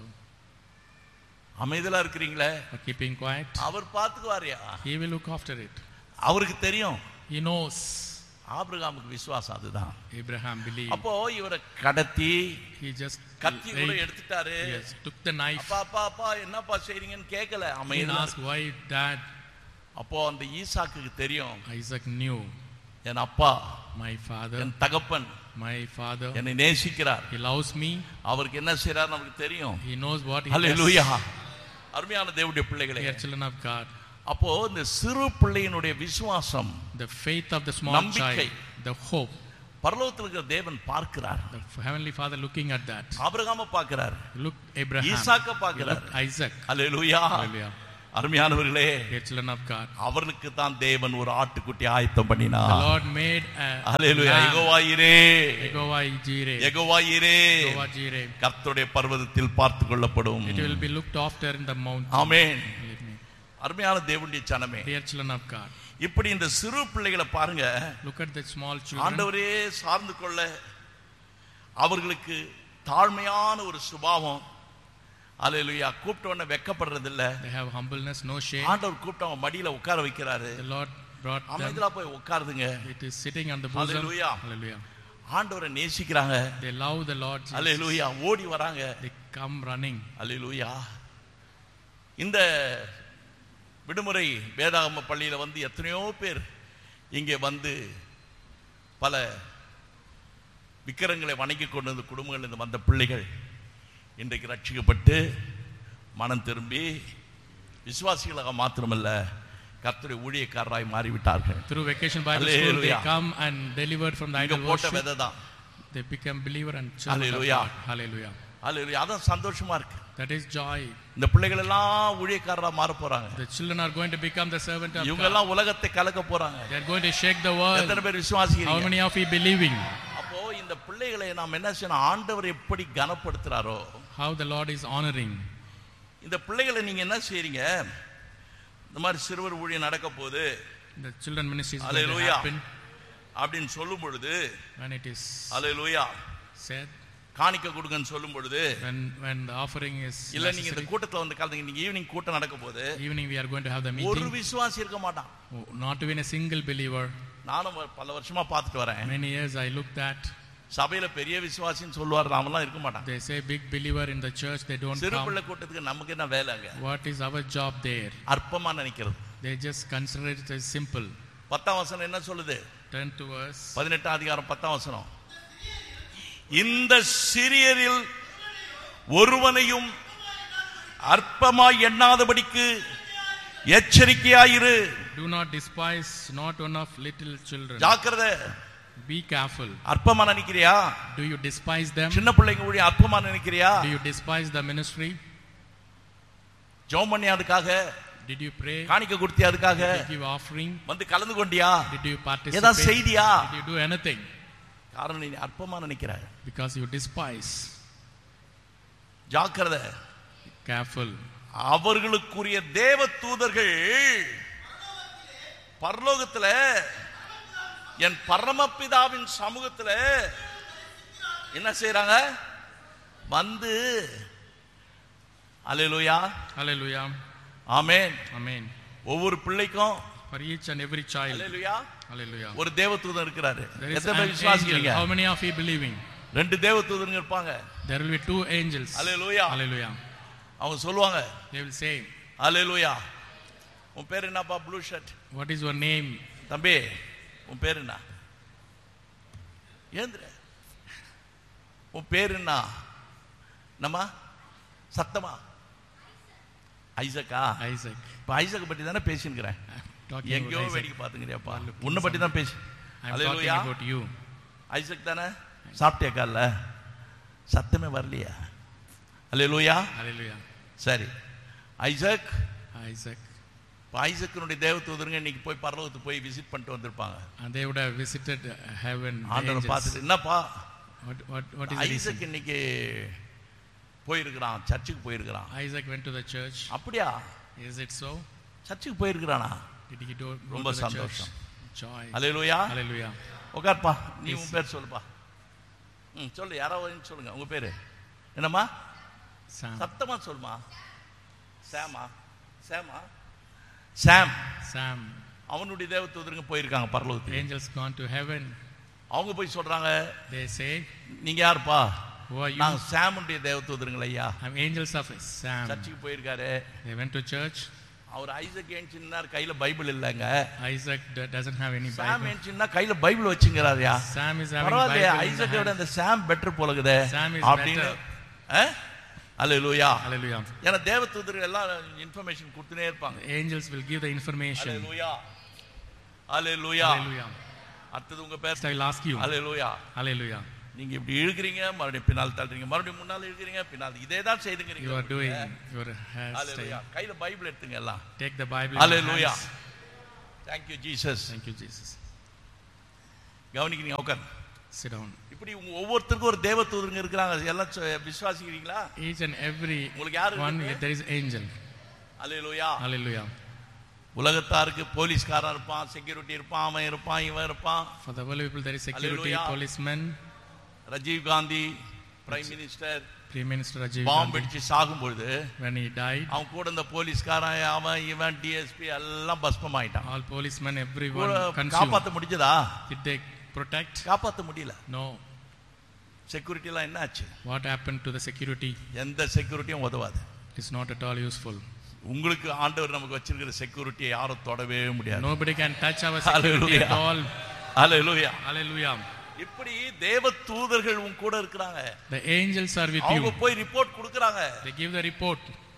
அமைதலா இருக்கிறீங்களே for keeping quiet, our பார்த்துக்குவாருயா he will look after it. அவருக்கு தெரியும் He knows. ஆபிரகாமுக்கு விசுவாசம் அதுதான் Abraham believed. அப்போ இவரை கடத்தி He just கத்தி கூட laid- எடுத்துட்டாரு yes, took the knife. அப்பா அப்பா அப்பா என்னப்பா செய்றீங்கன்னு கேட்கல He didn't அமைதலா ask why dad. அப்போ அந்த ஈசாக்குக்கு தெரியும் Isaac knew என் அப்பா my father, என் தகப்பன் my father. என்னை நேசிக்கிறார் He loves me. அவருக்கு என்ன செய்றார் நமக்கு தெரியும் He knows what he hallelujah does. அருமையான தேவனுடைய பிள்ளைகளே Dear children of God, அப்போ இந்த சிறு பிள்ளையினுடைய விசுவாசம் the faith of the small நம்பிக்கை. child, the hope, பரலோகத்தில் இருக்கிற தேவன் பார்க்கிறார் the heavenly father looking at that. ஆபிரகாம பார்க்கிறார் Look Abraham. ஈசாக்க He பார்க்கிறார் looked Isaac. ஹalleluya Hallelujah. அருமையானவர்களே Dear children of God. அவர்களுக்கு தான் தேவன் ஒரு ஆட்டுக்குட்டி ஆயத்தம் The பண்ணினார் Lord made a hallelujah lamb. எகோவாயிரே Jehovah Jireh. எகோவாயிரே Jehovah Jireh. கர்த்தருடைய பர்வதத்தில் பார்த்து கொள்ளப்படும் It will be looked after in the mountain. Amen Believe me. அருமையான தேவனுடைய சனமே Dear children of God. இப்படி இந்த சிறு பிள்ளைகளை பாருங்க Look at the small children. ஆண்டவரே சார்ந்து கொள்ள அவர்களுக்கு தாழ்மையான ஒரு சுபாவம் அல்லேலூயா கூப்பிட்ட உடனே வெக்கப்படுறது இல்ல They have humbleness, no shame. ஆண்டவர் கூப்பிட்டு அவன் மடியில உட்கார வைக்கிறாரு The Lord brought them. அமைதியா போய் உட்காருதுங்க It is sitting on the bosom. Hallelujah. Hallelujah. ஆண்டவரை நேசிக்கிறாங்க They love the Lord Jesus. அல்லேலூயா ஓடி வராங்க They come running. அல்லேலூயா இந்த விடுமுறை வேதாகம பள்ளியில வந்து எத்தனையோ பேர் இங்கே வந்து பல விக்கிரங்களை வணங்கி கொண்டு வந்த குடும்பங்கள் இந்த வந்த பிள்ளைகள் இன்றைக்கு ரட்சிக்கப்பட்டு மனம் திரும்பி விசுவாசிகளாக மாத்திரமல்ல கர்த்தருடைய ஊழியக்காரராய் மாறிவிட்டார்கள் Through Vacation Bible School, they Hallelujah. come and delivered from the இங்க idol போட்ட worship. விதை தான் They become believer and children of Hallelujah. God. Hallelujah. அல்லேலூயா அதான் சந்தோஷமா இருக்கு That is joy. இந்த பிள்ளைகள் எல்லாம் ஊழியக்காரரா மாற போறாங்க The children are going to become the servant of இவங்க God. எல்லாம் உலகத்தை கலக்க போறாங்க They are going to shake the world. எத்தனை பேர் How விசுவாசிக்கிறீங்க many of you believing? அப்போ இந்த பிள்ளைகளை நாம் என்ன செய்யணும் ஆண்டவர் எப்படி கனப்படுத்துறாரோ How the Lord is honoring. இந்த பிள்ளைகளை நீங்க என்ன செய்றீங்க இந்த மாதிரி சிறுவர் ஊழியம் நடக்க போகுது The children ministry is going to Hallelujah. happen அப்படின்னு சொல்லும் பொழுது when it is hallelujah said. காணிக்க கொடுங்கன்னு சொல்லும் பொழுது When when the offering is இல்ல நீங்க இந்த necessary. கூட்டத்துல வந்து கலந்துங்க நீங்க ஈவினிங் கூட்டம் நடக்க போகுது Evening we are going to have the ஒரு meeting. விசுவாசி இருக்க மாட்டான் Oh, Not even a single believer. நானும் பல வருஷமா பார்த்துட்டு வரேன் Many years I looked at. சபையில பெரிய விசுவாசின்னு சொல்லுவார் நாமெல்லாம் இருக்க மாட்டான் They say big believer in the church. They don't சிறு come. பிள்ளை கூட்டத்துக்கு நமக்கு என்ன வேலைங்க What is our job there? அற்பமா நினைக்கிறது They just consider it as simple. பத்தாம் வசனம் என்ன சொல்லுது Turn to us. பதினெட்டாம் அதிகாரம் பத்தாம் வசனம் இந்த சிறியரில் ஒருவனையும் அற்பமாய் எண்ணாதபடிக்கு எச்சரிக்கையாயிரு Do not despise not one of little children. ஜாக்கிரதை Be careful. அற்பமா நினைக்கிறியா Do you despise them? சின்ன பிள்ளைங்க ஊழிய அற்பமா நினைக்கிறியா Do you despise the ministry? ஜெபம் பண்ணி அதுக்காக Did you pray? காணிக்க கொடுத்தியா அதுக்காக Did you give offering? வந்து கலந்து கொண்டியா Did you ஏதாவது participate? செய்தியா Did you do anything? காரணம் நீ அற்பமா நினைக்கிற Because you despise. ஜாக்கிரதை Careful. அவர்களுக்குரிய தேவ தூதர்கள் பரலோகத்துல என் பரமபிதாவின் சமூகத்துல என்ன செய்யறாங்க வந்து அல்லேலூயா Hallelujah. ஆமென் Amen. ஒவ்வொரு பிள்ளைக்கும் For each and every child. Hallelujah Hallelujah. ஒரு தேவதூதன் இருக்கிறாரு There is எத்தனை an பேர் விசுவாசிக்கிறீங்க angel. How many of you believing? ரெண்டு தேவதூதனுங்க இருப்பாங்க There will be two angels. Hallelujah Hallelujah. அவங்க சொல்லுவாங்க They will say, அல்லேலூயா உன் பேர் என்னப்பா blue shirt What is your name? தம்பி உன் பேர் என்ன ஏந்திர உன் பேர் என்ன நம்ம சத்தமா ஐசக்கா Isaac. இப்ப ஐசக் பத்தி தானே பேசினுக்கிறேன் I'm talking எங்கேயோ about Isaac. வேடிக்கை பாத்துக்கிறியாப்பா looking உன்னை பத்தி தான் பேசி I'm talking அல்லேலூயா about you. ஐசக் தானே சாப்பிட்டியா காலைல சத்தமே வரலையா அல்லேலூயா Hallelujah. சரி ஐசக் Isaac. இப்ப ஐசக்கினுடைய தேவதூதருங்க இன்னைக்கு போய் பரலோகத்துக்கு போய் விசிட் பண்ணிட்டு வந்திருப்பாங்க And they would have visited uh, heaven. the ஆண்டவரை angels. பார்த்துட்டு என்னப்பா What, what, what is the reason? Isaac இன்னைக்கு போயிருக்கிறான் சர்ச்சுக்கு போயிருக்கிறான் Isaac went to the church. அப்படியா Is it so? சர்ச்சுக்கு போயிருக்கிறானா Did he do, go ரொம்ப to the church? சந்தோஷம். Joy. அல்லேலூயா Hallelujah. உட்கார்ப்பா நீ உன் பேர் சொல்லுப்பா ம் சொல்லு யாராவது சொல்லுங்க உங்க பேரு என்னம்மா Sam. சத்தமா சொல்லுமா சாமா சாமா சாம் Sam. அவனுடைய தேவதூதருங்க போயிருக்காங்க பரலோகத்துக்கு Angels gone to heaven. அவங்க போய் சொல்றாங்க They say, நீங்க யாருப்பா Who are you? நாங்க சாமுடைய தேவதூதருங்கள் ஐயா I'm angels of Sam. சர்ச்சுக்கு போயிருக்காரு They went to church. அவர் ஐசக் ஏன்ச்சின்னார் கையில பைபிள் இல்லைங்க Isaac d- doesn't have any Sam Bible. ஏன்ச்சின்னா கையில பைபிள் வச்சுங்கிறாருயா Sam is having பரவாயில்லையா Bible in the ஐசக்கை விட hand. அந்த சாம் பெட்டர் போலகுதே Sam is அப்படின்னு அல்லேலூயா Hallelujah. ஏன்னா தேவதூதர்கள் எல்லாம் இன்ஃபர்மேஷன் கொடுத்துனே இருப்பாங்க The angels will give the information. Hallelujah hallelujah Hallelujah. அடுத்தது உங்க பேர் Next I will ask you. Hallelujah Hallelujah. நீங்க இப்படி இழுக்கிறீங்க மறுபடியும் பின்னால் தள்ளுறீங்க மறுபடியும் முன்னால் இழுக்கிறீங்க பின்னால் இதே தான் செய்துங்கிறீங்க You are doing your அல்லேலூயா hairstyle. கையில பைபிள் எடுத்துங்க எல்லாம் Take the Bible in your அல்லேலூயா hands. Thank you Jesus Thank you, Jesus. கவனிக்கிறீங்க உட்கார் Sit down. இப்படி உங்க ஒவ்வொருத்தருக்கும் ஒரு தேவதூதருங்க இருக்கிறாங்க எல்லாம் சொ- விசுவாசிக்கிறீங்களா Each and every உங்களுக்கு யாரு one, இருக்கு? there is angel. Hallelujah Hallelujah. உலகத்தாருக்கு போலீஸ்காரன் இருப்பான் செக்யூரிட்டி இருப்பான் அவன் இருப்பான் இவன் இருப்பான் For the world people, there is security, Hallelujah. policemen, Rajiv Gandhi prime minister Prime Minister Rajiv பாம்பு Gandhi. அடிச்சு சாகும் பொழுது When he died, அவன் கூட இந்த போலீஸ்காரன் அவன் இவன் டிஎஸ்பி எல்லாம் பஸ்பம் ஆயிட்டான் all policemen, கூட everyone consumed. காப்பாத்த முடிஞ்சதா Did they protect? காப்பாத்த முடியல No. செக்யூரிட்டி எல்லாம் என்ன ஆச்சு What happened to the security? எந்த செக்யூரிட்டியும் உதவாது It's not at all useful. உங்களுக்கு ஆண்டவர் நமக்கு வச்சிருக்கிற செக்யூரிட்டியை யாரும் தொடவே முடியாது Nobody can touch our security at Hallelujah. all. Hallelujah Hallelujah. இப்படி தேவ தூதர்கள் உன் கூட இருக்கிறாங்க The angels are with அவங்க you. போய் ரிப்போர்ட் கொடுக்கறாங்க They give the report.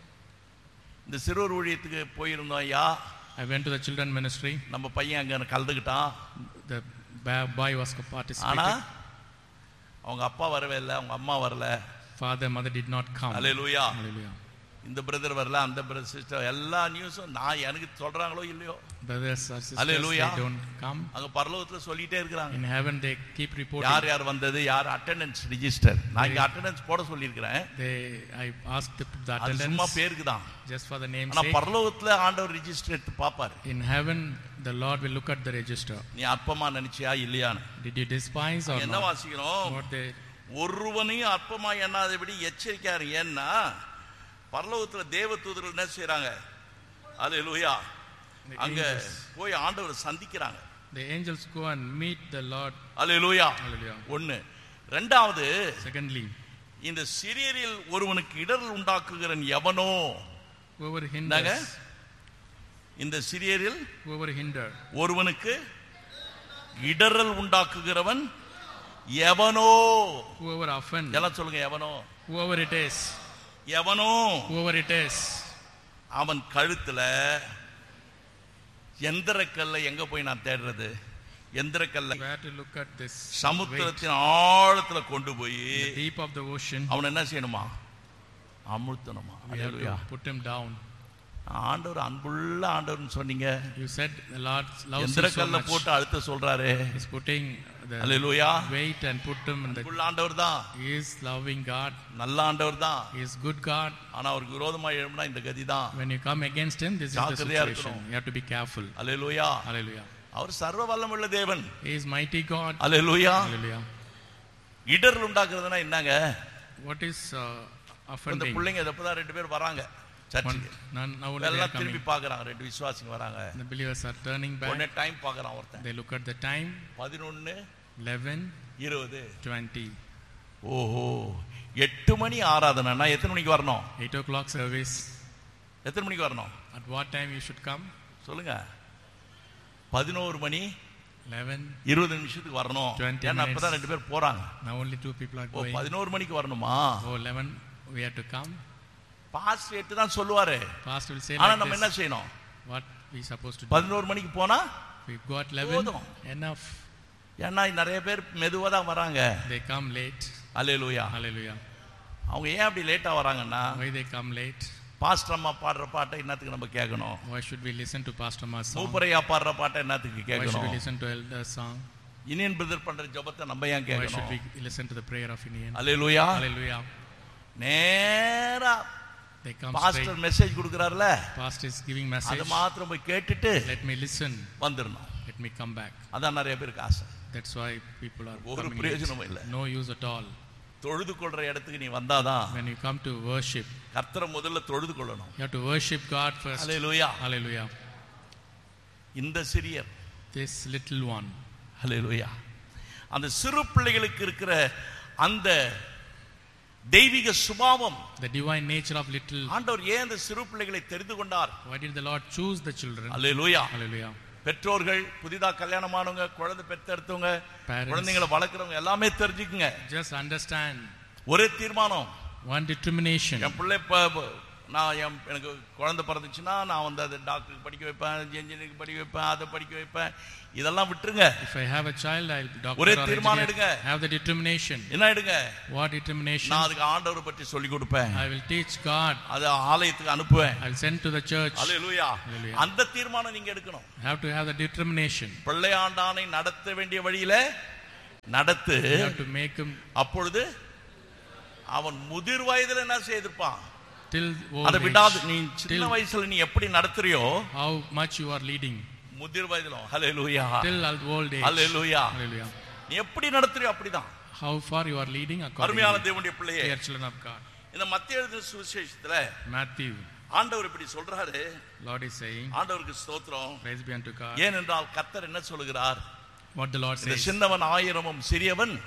இந்த சிறுவர் ஊழியத்துக்கு போயிருந்தோம் ஐயா I went to the children ministry. நம்ம பையன் அங்க கலந்துக்கிட்டான் The ba- boy was ஆனா participating. அவங்க அப்பா வரவே இல்லை அவங்க அம்மா வரல Father, mother did not come. அல்லேலூயா Hallelujah. இந்த பிரதர் வரல அந்த பிரதர் சிஸ்டர் எல்லா நியூஸும் நான் எனக்கு சொல்றாங்களோ இல்லையோ Brothers or sisters, Hallelujah. they don't come. அங்க பரலோகத்துல சொல்லிட்டே இருக்கிறாங்க In heaven, they keep reporting. யார் யார் வந்தது யார் அட்டெண்டன்ஸ் ரிஜிஸ்டர் நான் இங்க அட்டெண்டன்ஸ் போட சொல்லியிருக்கிறேன் They, I asked the, the அது சும்மா attendance பேருக்கு தான் just for the name's ஆனா sake. பரலோகத்துல ஆண்டவர் ரிஜிஸ்டர் எடுத்து பாப்பாரு In heaven, the Lord will look at the register. நீ அற்பமா நினைச்சியா இல்லையான்னு Did you despise or என்ன not? வாசிக்கிறோம் What they, ஒருவனையும் அற்பமா எண்ணாதபடி எச்சரிக்காரு ஏன்னா பரலோகத்துல தேவ தூதர்கள் என்ன செய்றாங்க அல்லேலூயா the அங்க angels, போய் ஆண்டவரை சந்திக்கிறாங்க the angels go and meet the Lord. Hallelujah Hallelujah. ஒண்ணு ரெண்டாவது Secondly, இந்த சிறியரில் ஒருவனுக்கு இடரல் உண்டாக்குகிறன் எவனோ whoever என்னங்க hinders, இந்த சிறியரில் whoever hinder, ஒருவனுக்கு இடரல் உண்டாக்குகிறவன் எவனோ whoever offend, எல்லாம் சொல்லுங்க எவனோ whoever it is, எவனோ whoever it is, அவன் கழுத்துல எந்திரக்கல்ல எங்க போய் நான் தேடுறது எந்திரக்கல்ல where to look at this weight, சமுத்திரத்தின் ஆழத்துல கொண்டு போய் the deep of the ocean, அவன் என்ன செய்யணுமா அமுழ்த்தணுமா we have hallelujah. to put him down. ஆண்டவர் அன்புள்ள ஆண்டவர்னு சொன்னீங்க You said the Lord loves you so எந்திரக்கல்ல much. போட்டு அழுத்த சொல்றாரு He's putting the hallelujah weight and put him in the. அன்புள்ள ஆண்டவர் தான் He is loving God. நல்ல ஆண்டவர் தான் He is good God. ஆனா அவருக்கு விரோதமா எழும்பினா இந்த கதி தான் When you come against him, this is the ஜாக்கிரதையா situation. இருக்கணும். You have to be careful. Hallelujah Hallelujah. அவர் சர்வ வல்லமுள்ள தேவன் He is mighty God. Hallelujah Hallelujah. இடர் உண்டாக்குறதுன்னா என்னங்க what is uh, இந்த offending? பிள்ளைங்க இப்பதான் ரெண்டு பேர் வராங்க One, சர்ச்சுக்கு none, now only they are எல்லாம் coming. திரும்பி பாக்குறாங்க ரெண்டு விசுவாசிங்க வராங்க The believers are turning உடனே back. டைம் பாக்குறான் ஒருத்தன் They look at the time, பதினொன்னு 11, இருபது 20. ஓஹோ எட்டு மணி ஆராதனைனா எத்தனை மணிக்கு வரணும் 8 o'clock service. எத்தனை மணிக்கு வரணும் At what time you should come? சொல்லுங்க பதினோரு மணி 11. இருபது நிமிஷத்துக்கு வரணும் 20 ஏன்னா அப்பதான் minutes. ரெண்டு பேர் போறாங்க Now only two people are O going. பதினோரு மணிக்கு வரணுமா Oh, 11, we have to come. Past எட்டு தான் சொல்லுவாரு Pastor will say ஆனா like நம்ம என்ன this. செய்யணும் What we supposed to do? பதினோரு மணிக்கு போனா We got 11. போதும். Enough. ஏன்னா நிறைய பேர் மெதுவா தான் வராங்க They come late. Hallelujah Hallelujah. அவங்க ஏன் அப்படி லேட்டா வராங்கன்னா Why they come late? Pastor அம்மா பாடுற பாட்டை என்னத்துக்கு நம்ம கேட்கணும் Why should we listen to Pastor Ma's song? மூப்பரையா பாடுற பாட்டை என்னத்துக்கு Why should we கேட்கணும் listen to Elder song? Iniyan brother பண்ற ஜெபத்தை நம்ம ஏன் Why should கேட்கணும் we listen to the prayer of Indian? அல்லேலூயா Hallelujah. நேரா They come pastor straight. Message கொடுக்கறாருல Pastor is giving அது message. மாத்திரம் போய் கேட்டுட்டு Let me listen. வந்துடணும் Let me come back. அதான் நிறைய பேருக்கு ஆசை That's why people are ஒரு coming பிரயோஜனமும் இல்ல. late. No use at all. தொழுது கொள்ற இடத்துக்கு நீ வந்தாதான் When you come to worship, கர்த்தரை முதல்ல தொழுது கொள்ளணும் you have to worship God first. Hallelujah Hallelujah. இந்த சிறியர் This little one. அல்லேலூயா அந்த சிறு பிள்ளைகளுக்கு இருக்கிற அந்த தெய்வீக சுபாவம் The divine nature of little. ஆண்டவர் ஏன் அந்த சிறு பிள்ளைகளை தெரிந்து கொண்டார் Why did the Lord choose the children? Hallelujah Hallelujah. பெற்றோர்கள் புதிதா கல்யாணமானவங்க குழந்தை பெத்தெடுத்தவங்க Parents. குழந்தைங்களை வளர்க்குறவங்க எல்லாமே தெரிஞ்சுக்குங்க Just understand ஒரே தீர்மானம் one determination. என் பிள்ளை இப்போ நான் என் எனக்கு குழந்தை பிறந்துச்சுன்னா நான் வந்து அதை டாக்டருக்கு படிக்க வைப்பேன் இன்ஜினியரிங் படிக்க வைப்பேன் அதை படிக்க வைப்பேன் இதெல்லாம் விட்டுருங்க If I have a child, I'll doctor ஒரே or தீர்மானம் engineer. எடுங்க. Have the determination. என்ன எடுங்க What determination? நான் அதுக்கு ஆண்டவரை பற்றி சொல்லி கொடுப்பேன் I will teach God. அதை ஆலயத்துக்கு அனுப்புவேன் I will send to the church. Hallelujah Hallelujah. அந்த தீர்மானம் நீங்க எடுக்கணும் Have to have the determination. பிள்ளையாண்டானை நடத்த வேண்டிய வழியில நடத்து You have to make him அப்பொழுது அவன் முதிர் வயதுல என்ன செய்திருப்பான் till அதை old விடாது age. நீ சின்ன Till வயசுல நீ எப்படி நடத்துறியோ how much you are leading. முதிர் வயதிலும் ஹalleluya Till old age. ஹalleluya Hallelujah. நீ எப்படி நடத்துறியோ அப்படிதான் How far you are leading according அருமையான to தேவனுடைய பிள்ளையே dear children of God. இந்த மத்திய எழுதின சுவிசேஷத்துல Matthew, ஆண்டவர் இப்படி சொல்றாரு Lord is saying, ஆண்டவருக்கு ஸ்தோத்திரம் Praise be unto God. ஏனென்றால் கத்தர் என்ன சொல்லுகிறார் What the Lord இந்த says. சின்னவன் ஆயிரமும் சிறியவன்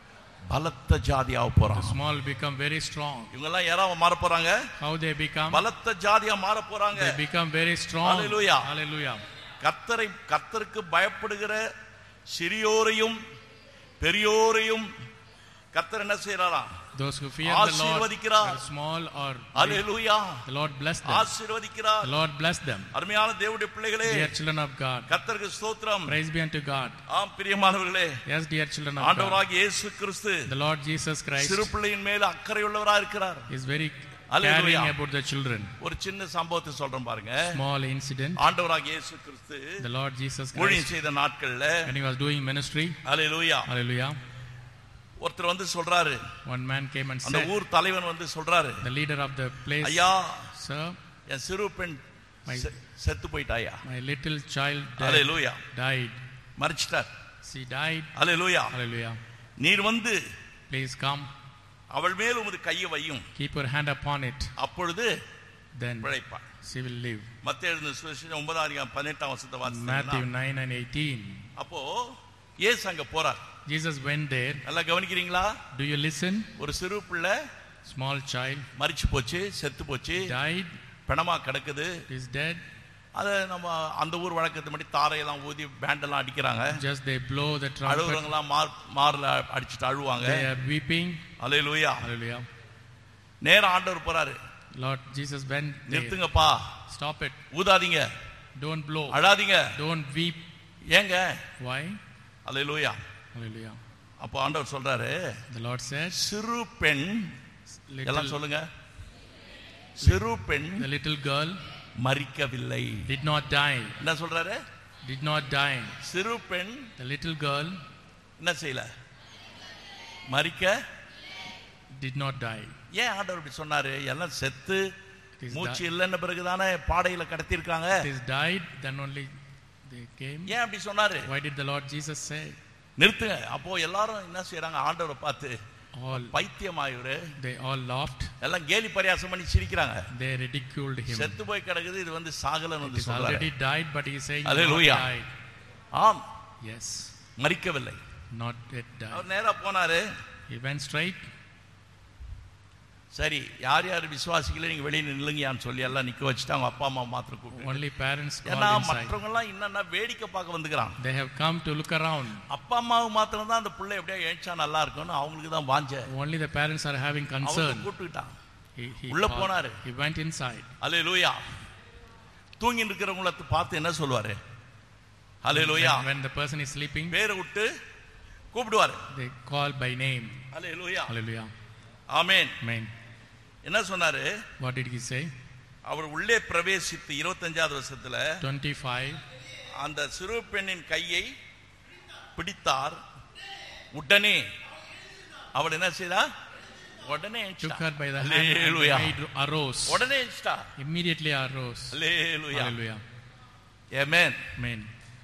பலத்த ஜாதியாக The போறான் small become very strong. இவங்க எல்லாம் யாராவது மாற போறாங்க How they become? பலத்த ஜாதியா மாற போறாங்க They become very strong. Hallelujah. Hallelujah. கர்த்தரை கர்த்தருக்கு பயப்படுகிற சிறியோரையும் பெரியோரையும் கர்த்தர் என்ன செய்யறாராம் Those who fear the Lord, ஆசீர்வதிக்கிறார். whether small or big, hallelujah the Lord bless them. ஆசீர்வதிக்கிறார் The Lord bless them. அருமையான தேவனுடைய பிள்ளைகளே Dear children of God, கர்த்தருக்கு ஸ்தோத்திரம் praise be unto God. ஆம் பிரியமானவர்களே Yes, dear children of God, ஆண்டவராகிய இயேசு கிறிஸ்து the Lord Jesus Christ சிறு பிள்ளையின் மேல அக்கறையுள்ளவரா இருக்கிறார் is very Hallelujah. caring about the children. ஒரு சின்ன சம்பவத்தை சொல்றேன் பாருங்க Small incident. ஆண்டவராகிய இயேசு கிறிஸ்து The Lord Jesus ஊழியம் Christ, செய்த நாட்கள்ல when he was doing ministry, hallelujah hallelujah, ஒருத்தர் வந்து சொல்றாரு one man came and அந்த said, ஊர் தலைவன் வந்து சொல்றாரு the leader of the place, ஐயா Sir, என் சிறு பெண் My- செ- செத்து போயிட்டாயா my little child died. Hallelujah died. மறிச்சிட்டார் She died. Hallelujah Hallelujah. நீர் வந்து Please come, அவள் மேல் உமது கையை வையும் keep your hand upon it, அப்பொழுது then பிழைப்பாள் she will live. மத்திய எழுதின சுவிசேஷம் ஒன்பதாம் அதிகாரம் பதினெட்டாம் வருஷத்தை Matthew வாசித்தீங்கன்னா 9 and 18. அப்போ இயேசு அங்க போறார் Jesus went there. நல்லா கவனிக்கிறீங்களா Do you listen? ஒரு சிறு பிள்ளை Small child மறிச்சு போச்சு செத்து போச்சு died, பிணமா கிடக்குது is dead. அதை நம்ம அந்த ஊர் வழக்கத்து மாதிரி தாரையெல்லாம் ஊதி பேண்டெல்லாம் அடிக்கிறாங்க Just they blow the trumpet. அழுகுறவங்களாம் மார் மார்ல அடிச்சுட்டு அழுவாங்க They are weeping. Hallelujah Hallelujah. நேரா ஆண்டவர் போறாரு Lord Jesus went there. நிறுத்துங்கப்பா Stop it. ஊதாதீங்க Don't blow. அழாதீங்க Don't weep. ஏங்க Why? Hallelujah Hallelujah. அப்போ ஆண்டவர் சொல்றாரு The Lord said, சிறு பெண் எல்லாம் little, சொல்லுங்க சிறு பெண் the little girl மறிக்கவில்லை did not die. என்ன சொல்றாரு Did not die. சிறு பெண் The little girl என்ன செய்யல மறிக்க did not die. ஏன் ஆண்டவர் இப்படி சொன்னாரு எல்லாம் செத்து It is, மூச்சு di- இல்லைன்ன பிறகுதானே பாடையில கடத்திருக்காங்க it is died, then only they came. ஏன் அப்படி சொன்னாரு Why did the Lord Jesus say? நிறுத்துங்க அப்போ எல்லாரும் என்ன செய்யறாங்க ஆண்டவரை பார்த்து all பைத்தியமாயிரு they all laughed. எல்லாம் கேலி பரியாசம் பண்ணி சிரிக்கிறாங்க They ridiculed him. செத்து போய் கிடக்குது இது வந்து சாகலன்னு It வந்து is சொல்றாரு already died, but he is saying not Hallelujah. died. ஆம் Yes, மறிக்கவில்லை not yet died. அவர் நேரா போனாரு He went straight. சரி யார் யார் விசுவாசிக்கல நீங்க வெளியே நில்லுங்கயான்னு சொல்லி எல்லாம் நிக்க வச்சுட்டு அவங்க அப்பா அம்மா மாத்திரம் கூப்பிட்டு Only parents ஏன்னா called inside. மற்றவங்க எல்லாம் என்னன்னா வேடிக்கை பார்க்க வந்துக்கிறான் They have come to look around. அப்பா அம்மாவுக்கு மாத்திரம் தான் அந்த பிள்ளை எப்படியா எழுச்சா நல்லா இருக்கும்னு அவங்களுக்கு தான் வாஞ்ச Only the parents are having அவங்க concern. கூப்பிட்டுக்கிட்டான் He, he, உள்ள called- போனாரு. he went inside. அலே லூயா தூங்கி இருக்கிறவங்கள பார்த்து என்ன சொல்லுவாரு அலே லூயா When, when the person is sleeping, பேரை விட்டு கூப்பிடுவாரு they call by name. அலே லூயா Hallelujah. ஆமேன் Amen. என்ன சொன்னாரு What did he say? அவர் உள்ளே பிரவேசித்து இருபத்தஞ்சாவது வருஷத்துல 25. அந்த சிறு பெண்ணின் கையை பிடித்தார் உடனே அவள் என்ன செய்தா உடனே Took எந்திரிச்சிட்டா. her by the hand and the Hallelujah. maid arose. உடனே எந்திரிச்சிட்டா. Immediately arose. Hallelujah. Hallelujah. Amen. Amen.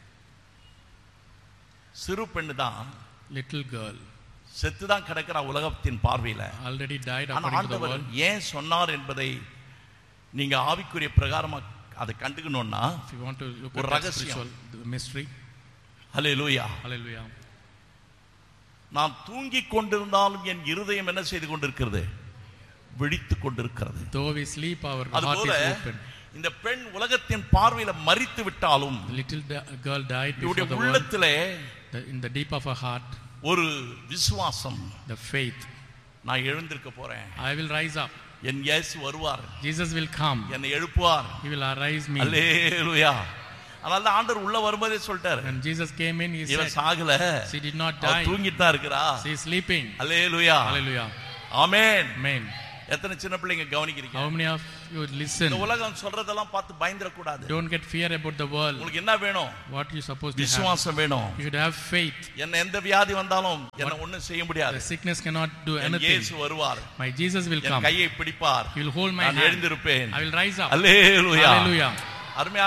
சிறு பெண்ணு தான் Little girl செத்து தான் கிடக்கிறா உலகத்தின் பார்வையில already died ஆனா according to the ஆண்டவர் world. ஏன் சொன்னார் என்பதை நீங்க ஆவிக்குரிய பிரகாரமா அதை கண்டுக்கணும்னா If you want to look ஒரு at the ரகசியம். spiritual the mystery, hallelujah hallelujah. நான் தூங்கிக் கொண்டிருந்தாலும் என் இருதயம் என்ன செய்து கொண்டிருக்கிறது விழித்துக் கொண்டிருக்கிறது Though we sleep, our heart அதுபோல is open. இந்த பெண் உலகத்தின் பார்வையில மறித்து விட்டாலும் The little da- girl died before இவருடைய the world. உள்ளத்திலே The, in the deep of her heart, ஒரு விசுவாசம் the faith. நான் எழுந்திருக்க போறேன் I will rise up. என் இயேசு வருவார் Jesus will come. என்னை எழுப்புவார் He will arise me. அல்லேலூயா அதனால தான் ஆண்டவர் உள்ள வரும்போதே சொல்லிட்டாரு When Jesus came in, he இவன் said, Sagala She did not அவ die. தூங்கிட்டு தான் இருக்கிறா She is sleeping. Hallelujah Hallelujah. ஆமென் Amen. எத்தனை சின்ன பிள்ளைங்க கவனிக்கிறீங்க How many of you listen? இந்த உலகம் சொல்றதெல்லாம் பார்த்து பயந்துடக்கூடாது Don't get fear about the world. உங்களுக்கு என்ன வேணும் What you supposed to have. விசுவாசம் வேணும் You should have faith. என்ன எந்த வியாதி வந்தாலும் என்ன ஒண்ணும் செய்ய முடியாது The sickness cannot do N anything. இயேசு வருவார் My Jesus will N come. கையை பிடிப்பார் He will hold my நான் hand. எழுந்திருப்பேன் I will rise up. Hallelujah Hallelujah. அருமையான